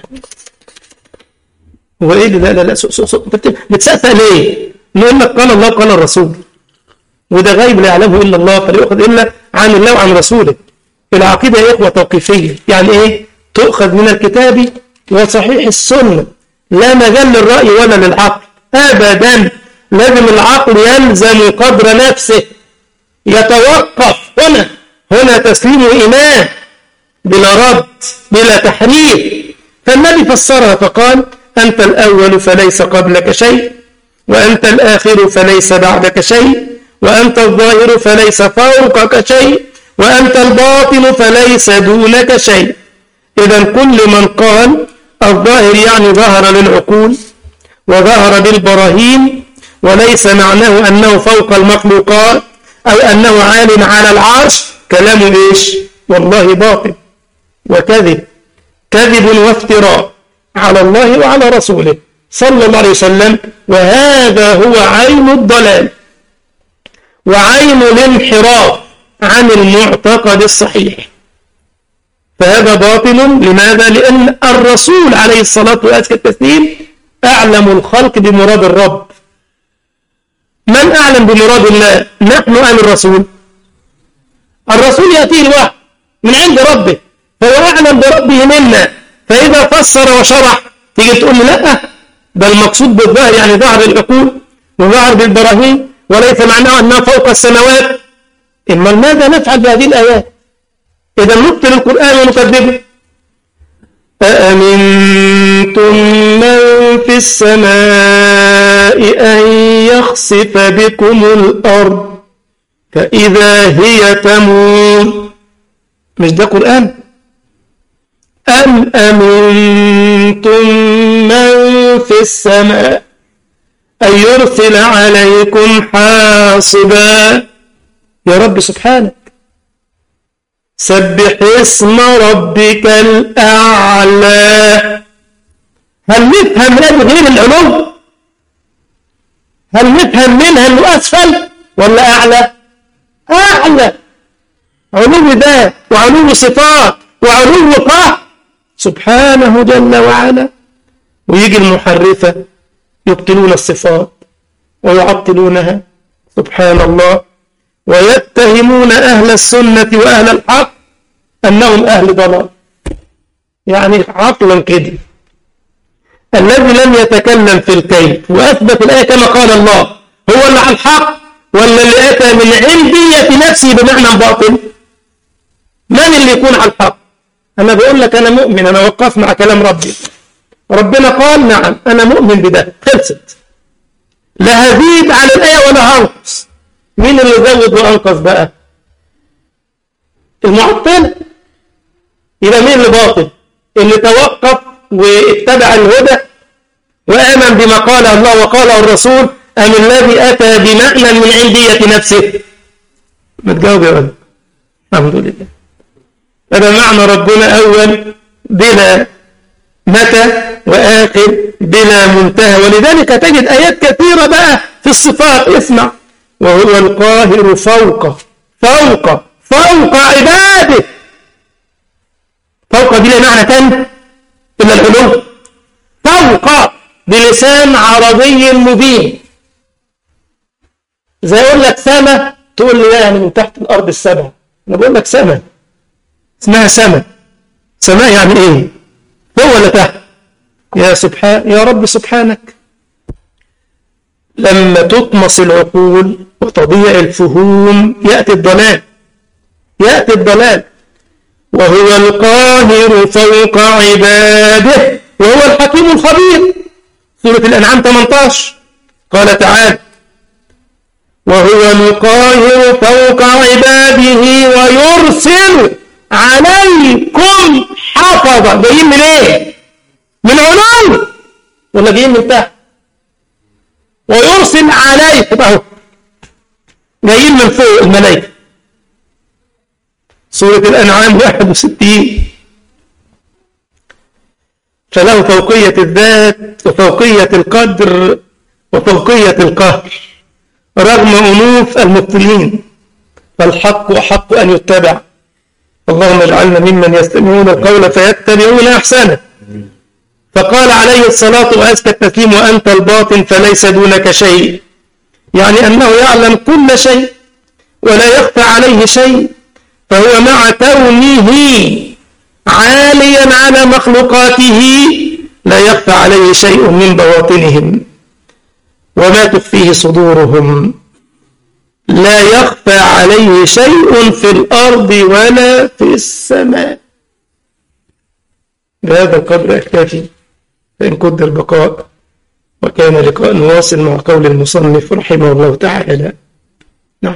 هو ايه لا لا لا سو سو سو بتسأل ليه نقول لك قال الله قال الرسول وده غيب لا يعلمه إلا الله فلا يؤخذ إلا عن الله وعن رسوله العقيدة يا إخوة توقيفية يعني إيه تؤخذ من الكتاب وصحيح السنة لا مجال للرأي ولا للعقل أبدا لازم العقل يلزم قدر نفسه يتوقف هنا هنا تسليم إيمان بلا رد بلا تحريف فالنبي فسرها فقال أنت الأول فليس قبلك شيء وأنت الآخر فليس بعدك شيء وأنت الظاهر فليس فوقك شيء وأنت الباطن فليس دونك شيء إذا كل من قال الظاهر يعني ظهر للعقول وظهر بالبراهين وليس معناه أنه فوق المخلوقات أو أنه عال على العرش كلامه إيش والله باطل وكذب كذب وافتراء على الله وعلى رسوله صلى الله عليه وسلم وهذا هو عين الضلال وعين الانحراف عن المعتقد الصحيح فهذا باطل لماذا؟ لأن الرسول عليه الصلاة والسلام التسليم أعلم الخلق بمراد الرب من أعلم بمراد الله؟ نحن أم الرسول؟ الرسول يأتيه الوحي من عند ربه فهو أعلم بربه منا فإذا فسر وشرح تيجي تقول لي لا ده المقصود بالظاهر يعني ظهر العقول وظهر بالبراهين وليس معناه أنها فوق السماوات إما ماذا نفعل بهذه الآيات إذا نبطل القرآن ونكذبه أأمنتم من في السماء أن يخسف بكم الأرض فإذا هي تمور مش ده قرآن أم أمنتم من في السماء أن يرسل عليكم حاصبا يا رب سبحانك سبح اسم ربك الأعلى هل نفهم هذا غير العلو هل نفهم منها أنه أسفل ولا أعلى أعلى علو ذات وعلو صفات وعلو قهر سبحانه جل وعلا ويجي المحرفة يبطلون الصفات ويعطلونها سبحان الله ويتهمون أهل السنة وأهل الحق أنهم أهل ضلال يعني عقلا كده الذي لم يتكلم في الكيف وأثبت الآية كما قال الله هو اللي على الحق ولا اللي أتى من عندية نفسه بمعنى باطل من اللي يكون على الحق أنا بقول لك أنا مؤمن أنا وقف مع كلام ربي ربنا قال نعم أنا مؤمن بده خلصت لا هزيد على الآية ولا هنقص مين اللي زود وأنقص بقى المعطل يبقى مين اللي باطل اللي توقف واتبع الهدى وآمن بما قال الله وقاله الرسول أم الذي أتى بمعنى من عندية نفسه ما تجاوب يا ولد الحمد لله هذا معنى ربنا أول بلا متى وآخر بلا منتهى ولذلك تجد آيات كثيرة بقى في الصفات اسمع وهو القاهر فوق فوق فوق عباده فوق دي لها معنى تاني إلا العلو فوق بلسان عربي مبين زي اقول لك سما تقول لي يعني من تحت الارض السبع انا بقول لك سما اسمها سما سماء يعني ايه هو ولا تحت يا سبحان يا رب سبحانك لما تطمس العقول وتضيع الفهوم يأتي الضلال يأتي الضلال وهو القاهر فوق عباده وهو الحكيم الخبير سورة الأنعام 18 قال تعالى وهو القاهر فوق عباده ويرسل عليكم حفظا جايين من ايه من علو ولا جايين من تحت ويرسل عليكم اهو جايين من فوق الملائكه سورة الأنعام 61 فله فوقية الذات وفوقية القدر وفوقية القهر رغم أنوف المبطلين فالحق أحق أن يتبع اللهم اجعلنا ممن يستمعون القول فيتبعون أحسنه فقال عليه الصلاة وأزكى التسليم وأنت الباطن فليس دونك شيء يعني أنه يعلم كل شيء ولا يخفى عليه شيء فهو مع كونه عاليا على مخلوقاته لا يخفى عليه شيء من بواطنهم وما تخفيه صدورهم لا يخفى عليه شيء في الأرض ولا في السماء بهذا القدر أكتفي فإن قدر بقاء وكان لقاء واصل مع قول المصنف رحمه الله تعالى نعم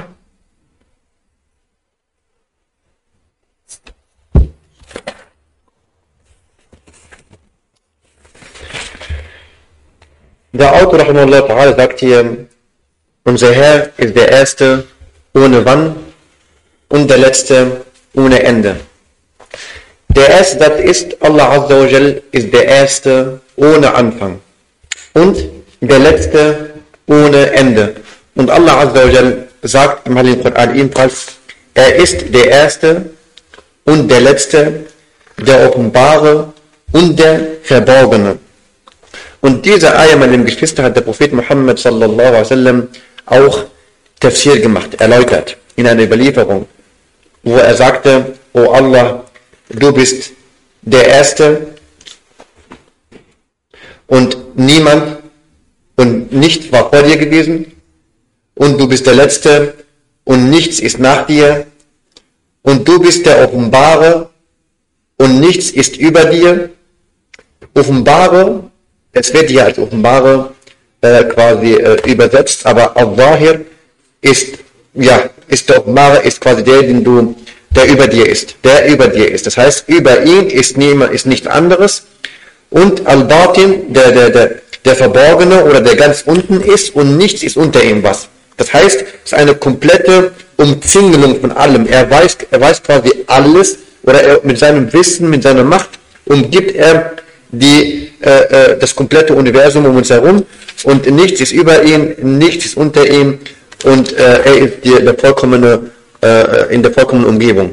Der Autor Rahimahullah Ta'ala sagt hier, unser Herr ist der Erste ohne Wann und der Letzte ohne Ende. Der erste Satz ist, Allah Azza wa Jal ist der Erste ohne Anfang und der Letzte ohne Ende. Und Allah Azza wa Jal sagt im Heiligen Koran ebenfalls, er ist der Erste und der Letzte, der Offenbare und der Verborgene. Und diese Ayah, meine lieben Geschwister, hat der Prophet Muhammad sallallahu alaihi wasallam auch Tafsir gemacht, erläutert, in einer Überlieferung, wo er sagte, O Allah, du bist der Erste und niemand und nichts war vor dir gewesen und du bist der Letzte und nichts ist nach dir und du bist der Offenbare und nichts ist über dir. Offenbare, es wird hier als Offenbare äh, quasi äh, übersetzt, aber Al-Zahir ist, ja, ist der Offenbare, ist quasi der, den du, der über dir ist, der über dir ist. Das heißt, über ihn ist niemand, ist nichts anderes. Und Al-Batin, der, der, der, der Verborgene oder der ganz unten ist und nichts ist unter ihm was. Das heißt, es ist eine komplette Umzingelung von allem. Er weiß, er weiß quasi alles oder er, mit seinem Wissen, mit seiner Macht umgibt er die, äh, äh, das komplette Universum um uns herum und nichts ist über ihm, nichts ist unter ihm und äh, er ist die, der vollkommene, äh, in der vollkommenen Umgebung.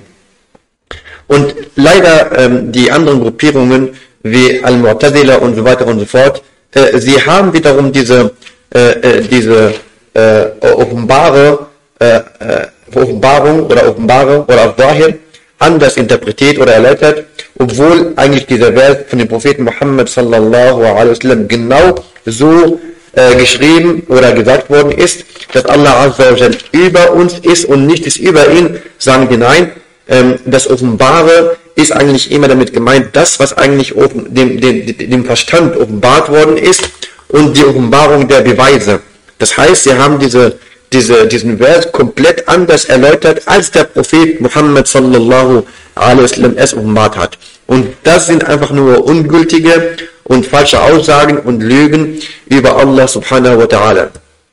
Und leider ähm, die anderen Gruppierungen wie Al-Mu'tazila und so weiter und so fort, äh, sie haben wiederum diese, äh, äh, diese äh, offenbare äh, äh, Offenbarung oder Offenbare oder auch Dahir anders interpretiert oder erläutert, obwohl eigentlich dieser Vers von dem Propheten Muhammad sallallahu alaihi wasallam genau so äh, geschrieben oder gesagt worden ist, dass Allah Azza wa Jal über uns ist und nicht ist über ihn, sagen die nein. Ähm, das Offenbare ist eigentlich immer damit gemeint, das, was eigentlich offen, dem, dem, dem Verstand offenbart worden ist und die Offenbarung der Beweise. Das heißt, sie haben diese, diese, diesen Vers komplett anders erläutert, als der Prophet Muhammad sallallahu alaihi wasallam es offenbart hat. Und das sind einfach nur ungültige und falsche Aussagen und Lügen über Allah subhanahu wa ta'ala.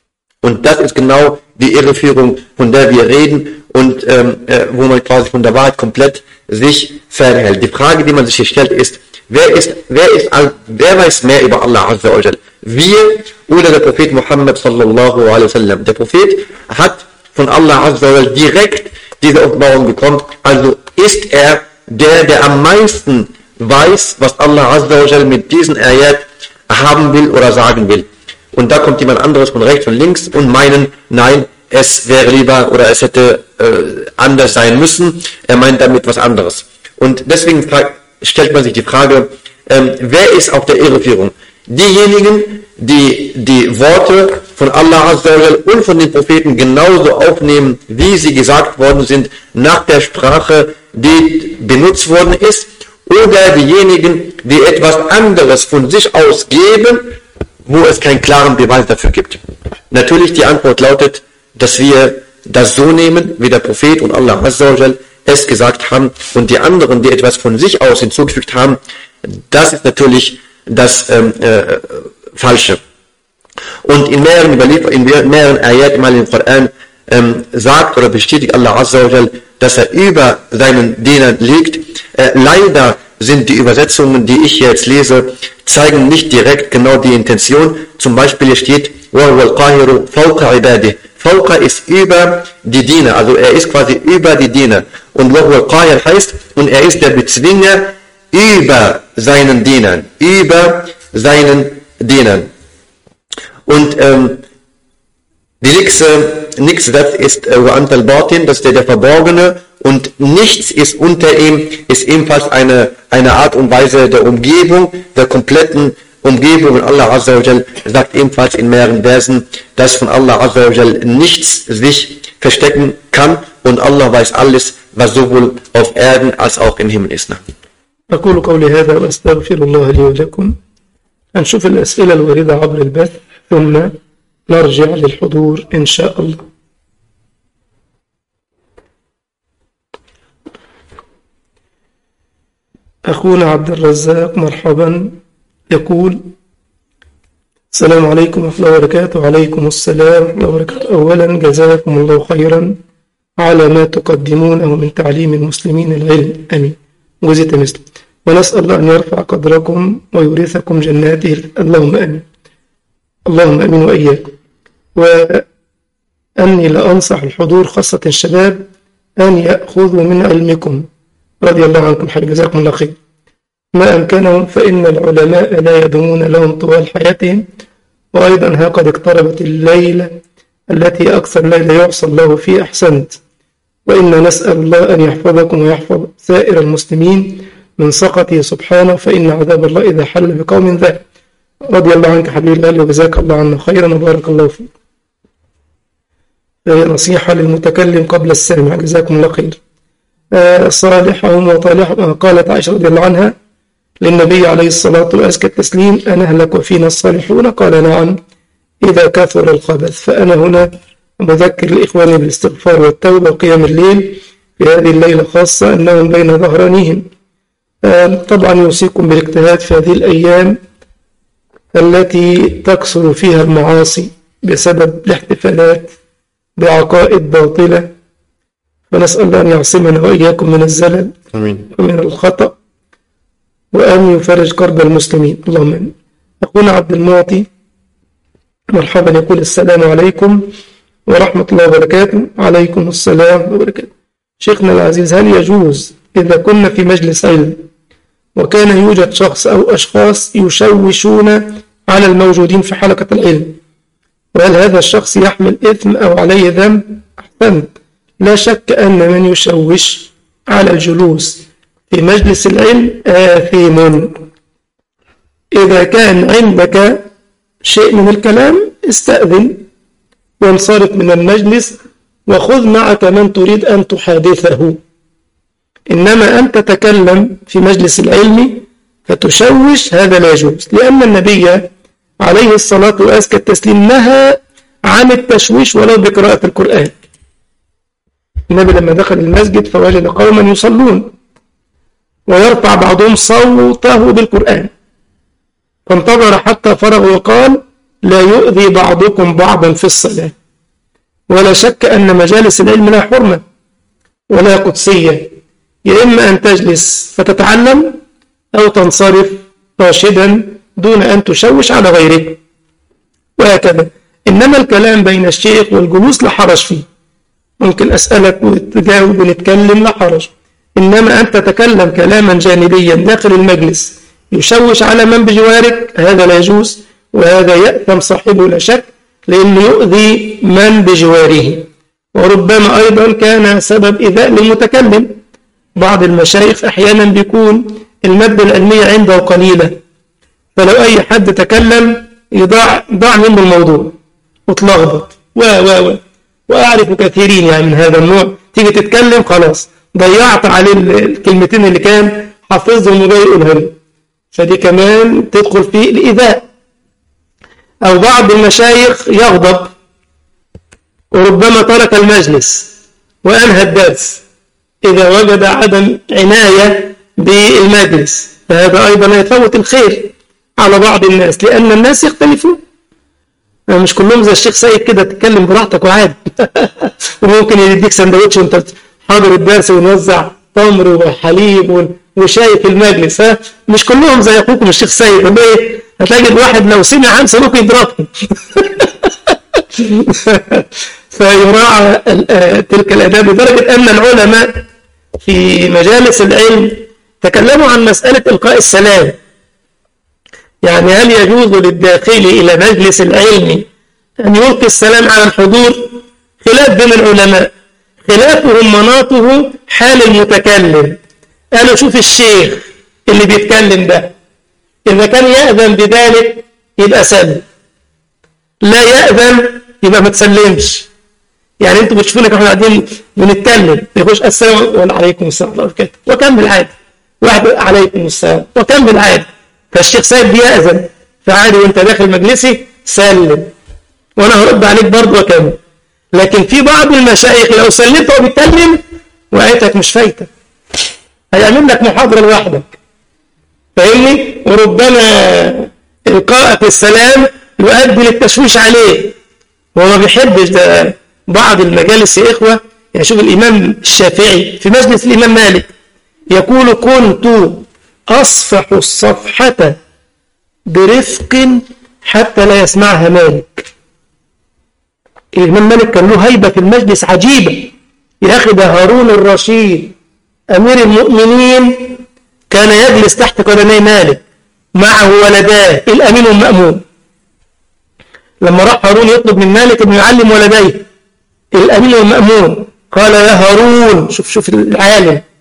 Und das ist genau die Irreführung, von der wir reden und ähm, äh, wo man quasi von der Wahrheit komplett sich fernhält. Die Frage, die man sich hier stellt, ist, wer ist, wer ist, wer weiß mehr über Allah Azza wa Jal? Wir oder der Prophet Muhammad sallallahu alaihi wasallam? Der Prophet hat von Allah Azza wa Jal direkt diese Offenbarung bekommen, also ist er der, der am meisten weiß, was Allah Azza wa Jal mit diesen Ayat haben will oder sagen will. Und da kommt jemand anderes von rechts und links und meinen, nein, es wäre lieber oder es hätte äh, anders sein müssen. Er meint damit was anderes. Und deswegen stellt man sich die Frage, ähm, wer ist auf der Irreführung? Diejenigen, die die Worte von Allah und von den Propheten genauso aufnehmen, wie sie gesagt worden sind, nach der Sprache, die benutzt worden ist, oder diejenigen, die etwas anderes von sich aus geben, wo es keinen klaren Beweis dafür gibt. Natürlich die Antwort lautet, dass wir das so nehmen, wie der Prophet und Allah es gesagt haben und die anderen, die etwas von sich aus hinzugefügt haben, das ist natürlich das ähm, äh, Falsche. Und in mehreren, in mehreren Ayat mal im Koran ähm, sagt oder bestätigt Allah Azza wa dass er über seinen Dienern liegt. Äh, leider sind die Übersetzungen, die ich jetzt lese, zeigen nicht direkt genau die Intention. Zum Beispiel hier steht, Fauqa ist über die Diener, also er ist quasi über die Diener. Und Qahir heißt, und er ist der Bezwinger über seinen Dienern, über seinen Dienern. Und ähm, die nächste, nächste Satz ist äh, Antal Batin, das ist der, der Verborgene und nichts ist unter ihm, ist ebenfalls eine, eine Art und Weise der Umgebung, der kompletten Umgebung. Und Allah Azza wa Jal sagt ebenfalls in mehreren Versen, dass von Allah Azza wa Jal nichts sich verstecken kann und Allah weiß alles, was sowohl auf Erden als auch im Himmel ist. أقول قولي هذا وأستغفر الله لي ولكم هنشوف الأسئلة الواردة عبر البث ثم نرجع للحضور إن شاء الله أخونا عبد الرزاق مرحبا يقول السلام عليكم ورحمة الله وبركاته وعليكم السلام ورحمة الله وبركاته أولا جزاكم الله خيرا على ما تقدمونه من تعليم المسلمين العلم أمين جزيت مثل ونسأل الله أن يرفع قدركم ويورثكم جناته اللهم أمين اللهم أمين وإياكم وأني لأنصح الحضور خاصة الشباب أن يأخذوا من علمكم رضي الله عنكم حي جزاكم الله خير ما أمكنهم فإن العلماء لا يدومون لهم طوال حياتهم وأيضا ها قد اقتربت الليلة التي أكثر ليلة يعصى الله فيه أحسنت وإنا نسأل الله أن يحفظكم ويحفظ سائر المسلمين من سخطه سبحانه فإن عذاب الله إذا حل بقوم ذا رضي الله عنك حبيبي الغالي وجزاك الله عنا خيرا وبارك الله فيك فهي نصيحة للمتكلم قبل السامع جزاكم الله خير آه، صالحهم وطالحهم قالت عائشة رضي الله عنها للنبي عليه الصلاة وأزكى التسليم أنهلك وفينا الصالحون قال نعم إذا كثر الخبث فأنا هنا بذكر الإخوان بالاستغفار والتوبة وقيام الليل في هذه الليلة خاصة أنهم بين ظهرانيهم آه، طبعا يوصيكم بالاجتهاد في هذه الأيام التي تكثر فيها المعاصي بسبب الاحتفالات بعقائد باطلة فنسأل الله أن يعصمنا وإياكم من الزلل آمين ومن الخطأ وأن يفرج كرب المسلمين اللهم آمين أخونا عبد المعطي مرحبا يقول السلام عليكم ورحمة الله وبركاته عليكم السلام وبركاته شيخنا العزيز هل يجوز إذا كنا في مجلس علم وكان يوجد شخص أو أشخاص يشوشون على الموجودين في حلقة العلم وهل هذا الشخص يحمل إثم أو عليه ذنب أحسنت لا شك أن من يشوش على الجلوس في مجلس العلم آثم إذا كان عندك شيء من الكلام استأذن وانصرف من المجلس وخذ معك من تريد أن تحادثه إنما أن تتكلم في مجلس العلم فتشوش هذا لا يجوز لأن النبي عليه الصلاة وأزكى التسليم نهى عن التشويش ولو بقراءة القرآن النبي لما دخل المسجد فوجد قوما يصلون ويرفع بعضهم صوته بالقرآن فانتظر حتى فرغ وقال لا يؤذي بعضكم بعضا في الصلاة ولا شك أن مجالس العلم لا حرمة ولا قدسية يا إما أن تجلس فتتعلم أو تنصرف راشدا دون أن تشوش على غيرك وهكذا إنما الكلام بين الشيخ والجلوس لا حرج فيه ممكن أسألك وتجاوب ونتكلم لا حرج إنما أن تتكلم كلاما جانبيا داخل المجلس يشوش على من بجوارك هذا لا يجوز وهذا يأثم صاحبه لا شك لأنه يؤذي من بجواره وربما أيضا كان سبب إيذاء للمتكلم بعض المشايخ أحيانا بيكون المادة العلمية عنده قليلة فلو أي حد تكلم يضاع ضاع منه الموضوع وتلخبط و و و وأعرف كثيرين يعني من هذا النوع تيجي تتكلم خلاص ضيعت عليه الكلمتين اللي كان حافظهم وجاي يقولها له فدي كمان تدخل في الإيذاء أو بعض المشايخ يغضب وربما ترك المجلس وأنهى الدرس إذا وجد عدم عناية بالمجلس فهذا أيضا يفوت الخير على بعض الناس لأن الناس يختلفون مش كلهم زي الشيخ سيد كده تتكلم براحتك وعادي وممكن يديك سندوتش وانت حاضر الدرس ونوزع تمر وحليب وشاي في المجلس ها مش كلهم زي اخوكم الشيخ سيد ولا ايه هتلاقي واحد لو سمع عن سلوك يضربه فيراعى تلك الاداب لدرجه ان العلماء في مجالس العلم تكلموا عن مساله القاء السلام يعني هل يجوز للداخل إلى مجلس العلم أن يلقي السلام على الحضور خلاف بين العلماء خلافهم مناطه حال المتكلم أنا أشوف الشيخ اللي بيتكلم ده إذا كان يأذن بذلك يبقى سلم لا يأذن يبقى ما تسلمش يعني انتوا بتشوفونا احنا قاعدين بنتكلم يخش السلام عليكم السلام ورحمه الله وكمل عادي واحد عليكم السلام وكمل عادي فالشيخ سيد بيأذن فعادي وانت داخل مجلسي سلم وانا هرد عليك برضه واكمل لكن في بعض المشايخ لو سلمت وهو بيتكلم وقعتك مش فايته هيعمل لك محاضره لوحدك فاهمني وربما القاءك السلام يؤدي للتشويش عليه وهو ما بيحبش ده بعض المجالس يا اخوه يعني شوف الامام الشافعي في مجلس الامام مالك يقول كنت أصفح الصفحة برفق حتى لا يسمعها مالك الإمام مالك كان له هيبة في المجلس عجيبة يا أخي ده هارون الرشيد أمير المؤمنين كان يجلس تحت قدمي مالك معه ولداه الأمين والمأمون لما راح هارون يطلب من مالك أنه يعلم ولديه الأمين والمأمون قال يا هارون شوف شوف العالم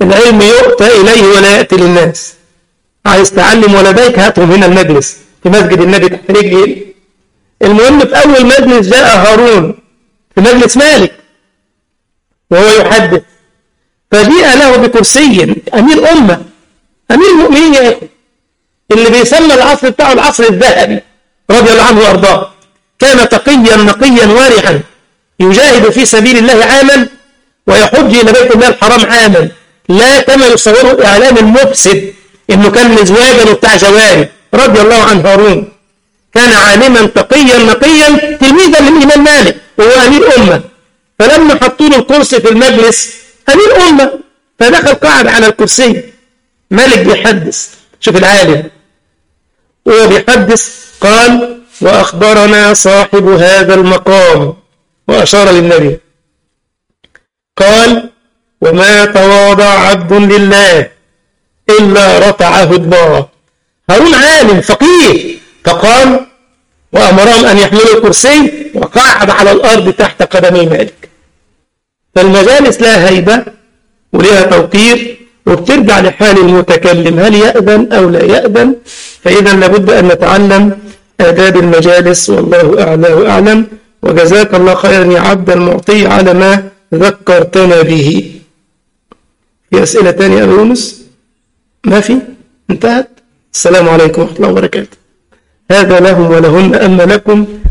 العلم يؤتى إليه ولا يأتي للناس عايز تعلم ولديك هاتهم هنا المجلس في مسجد النبي تحت رجلي المهم في أول مجلس جاء هارون في مجلس مالك وهو يحدث فجيء له بكرسي أمير أمة أمير المؤمنين يا أخي اللي بيسمى العصر بتاعه العصر الذهبي رضي الله عنه وأرضاه كان تقيا نقيا وارعا يجاهد في سبيل الله عاما ويحج إلى بيت الله الحرام عاما لا كما يصوره الإعلام المفسد إنه كان مزواجا وبتاع جواري رضي الله عن هارون كان عالما تقيا نقيا تلميذا للإمام مالك وهو أمير أمة فلما حطوا له الكرسي في المجلس أمير أمة فدخل قاعد على الكرسي مالك بيحدث شوف العالم وهو بيحدث قال وأخبرنا صاحب هذا المقام وأشار للنبي قال وما تواضع عبد لله إلا رفعه الله هارون عالم فقيه فقال وأمرهم أن يحملوا الكرسي وقعد على الأرض تحت قدمي مالك فالمجالس لها هيبة ولها توقير وبترجع لحال المتكلم هل يأذن أو لا يأذن فإذا لابد أن نتعلم آداب المجالس والله أعلى وأعلم وجزاك الله خيرا يا عبد المعطي على ما ذكرتنا به في أسئلة تانية يا يونس ما في انتهت السلام عليكم ورحمة الله وبركاته هذا لهم ولهن أما لكم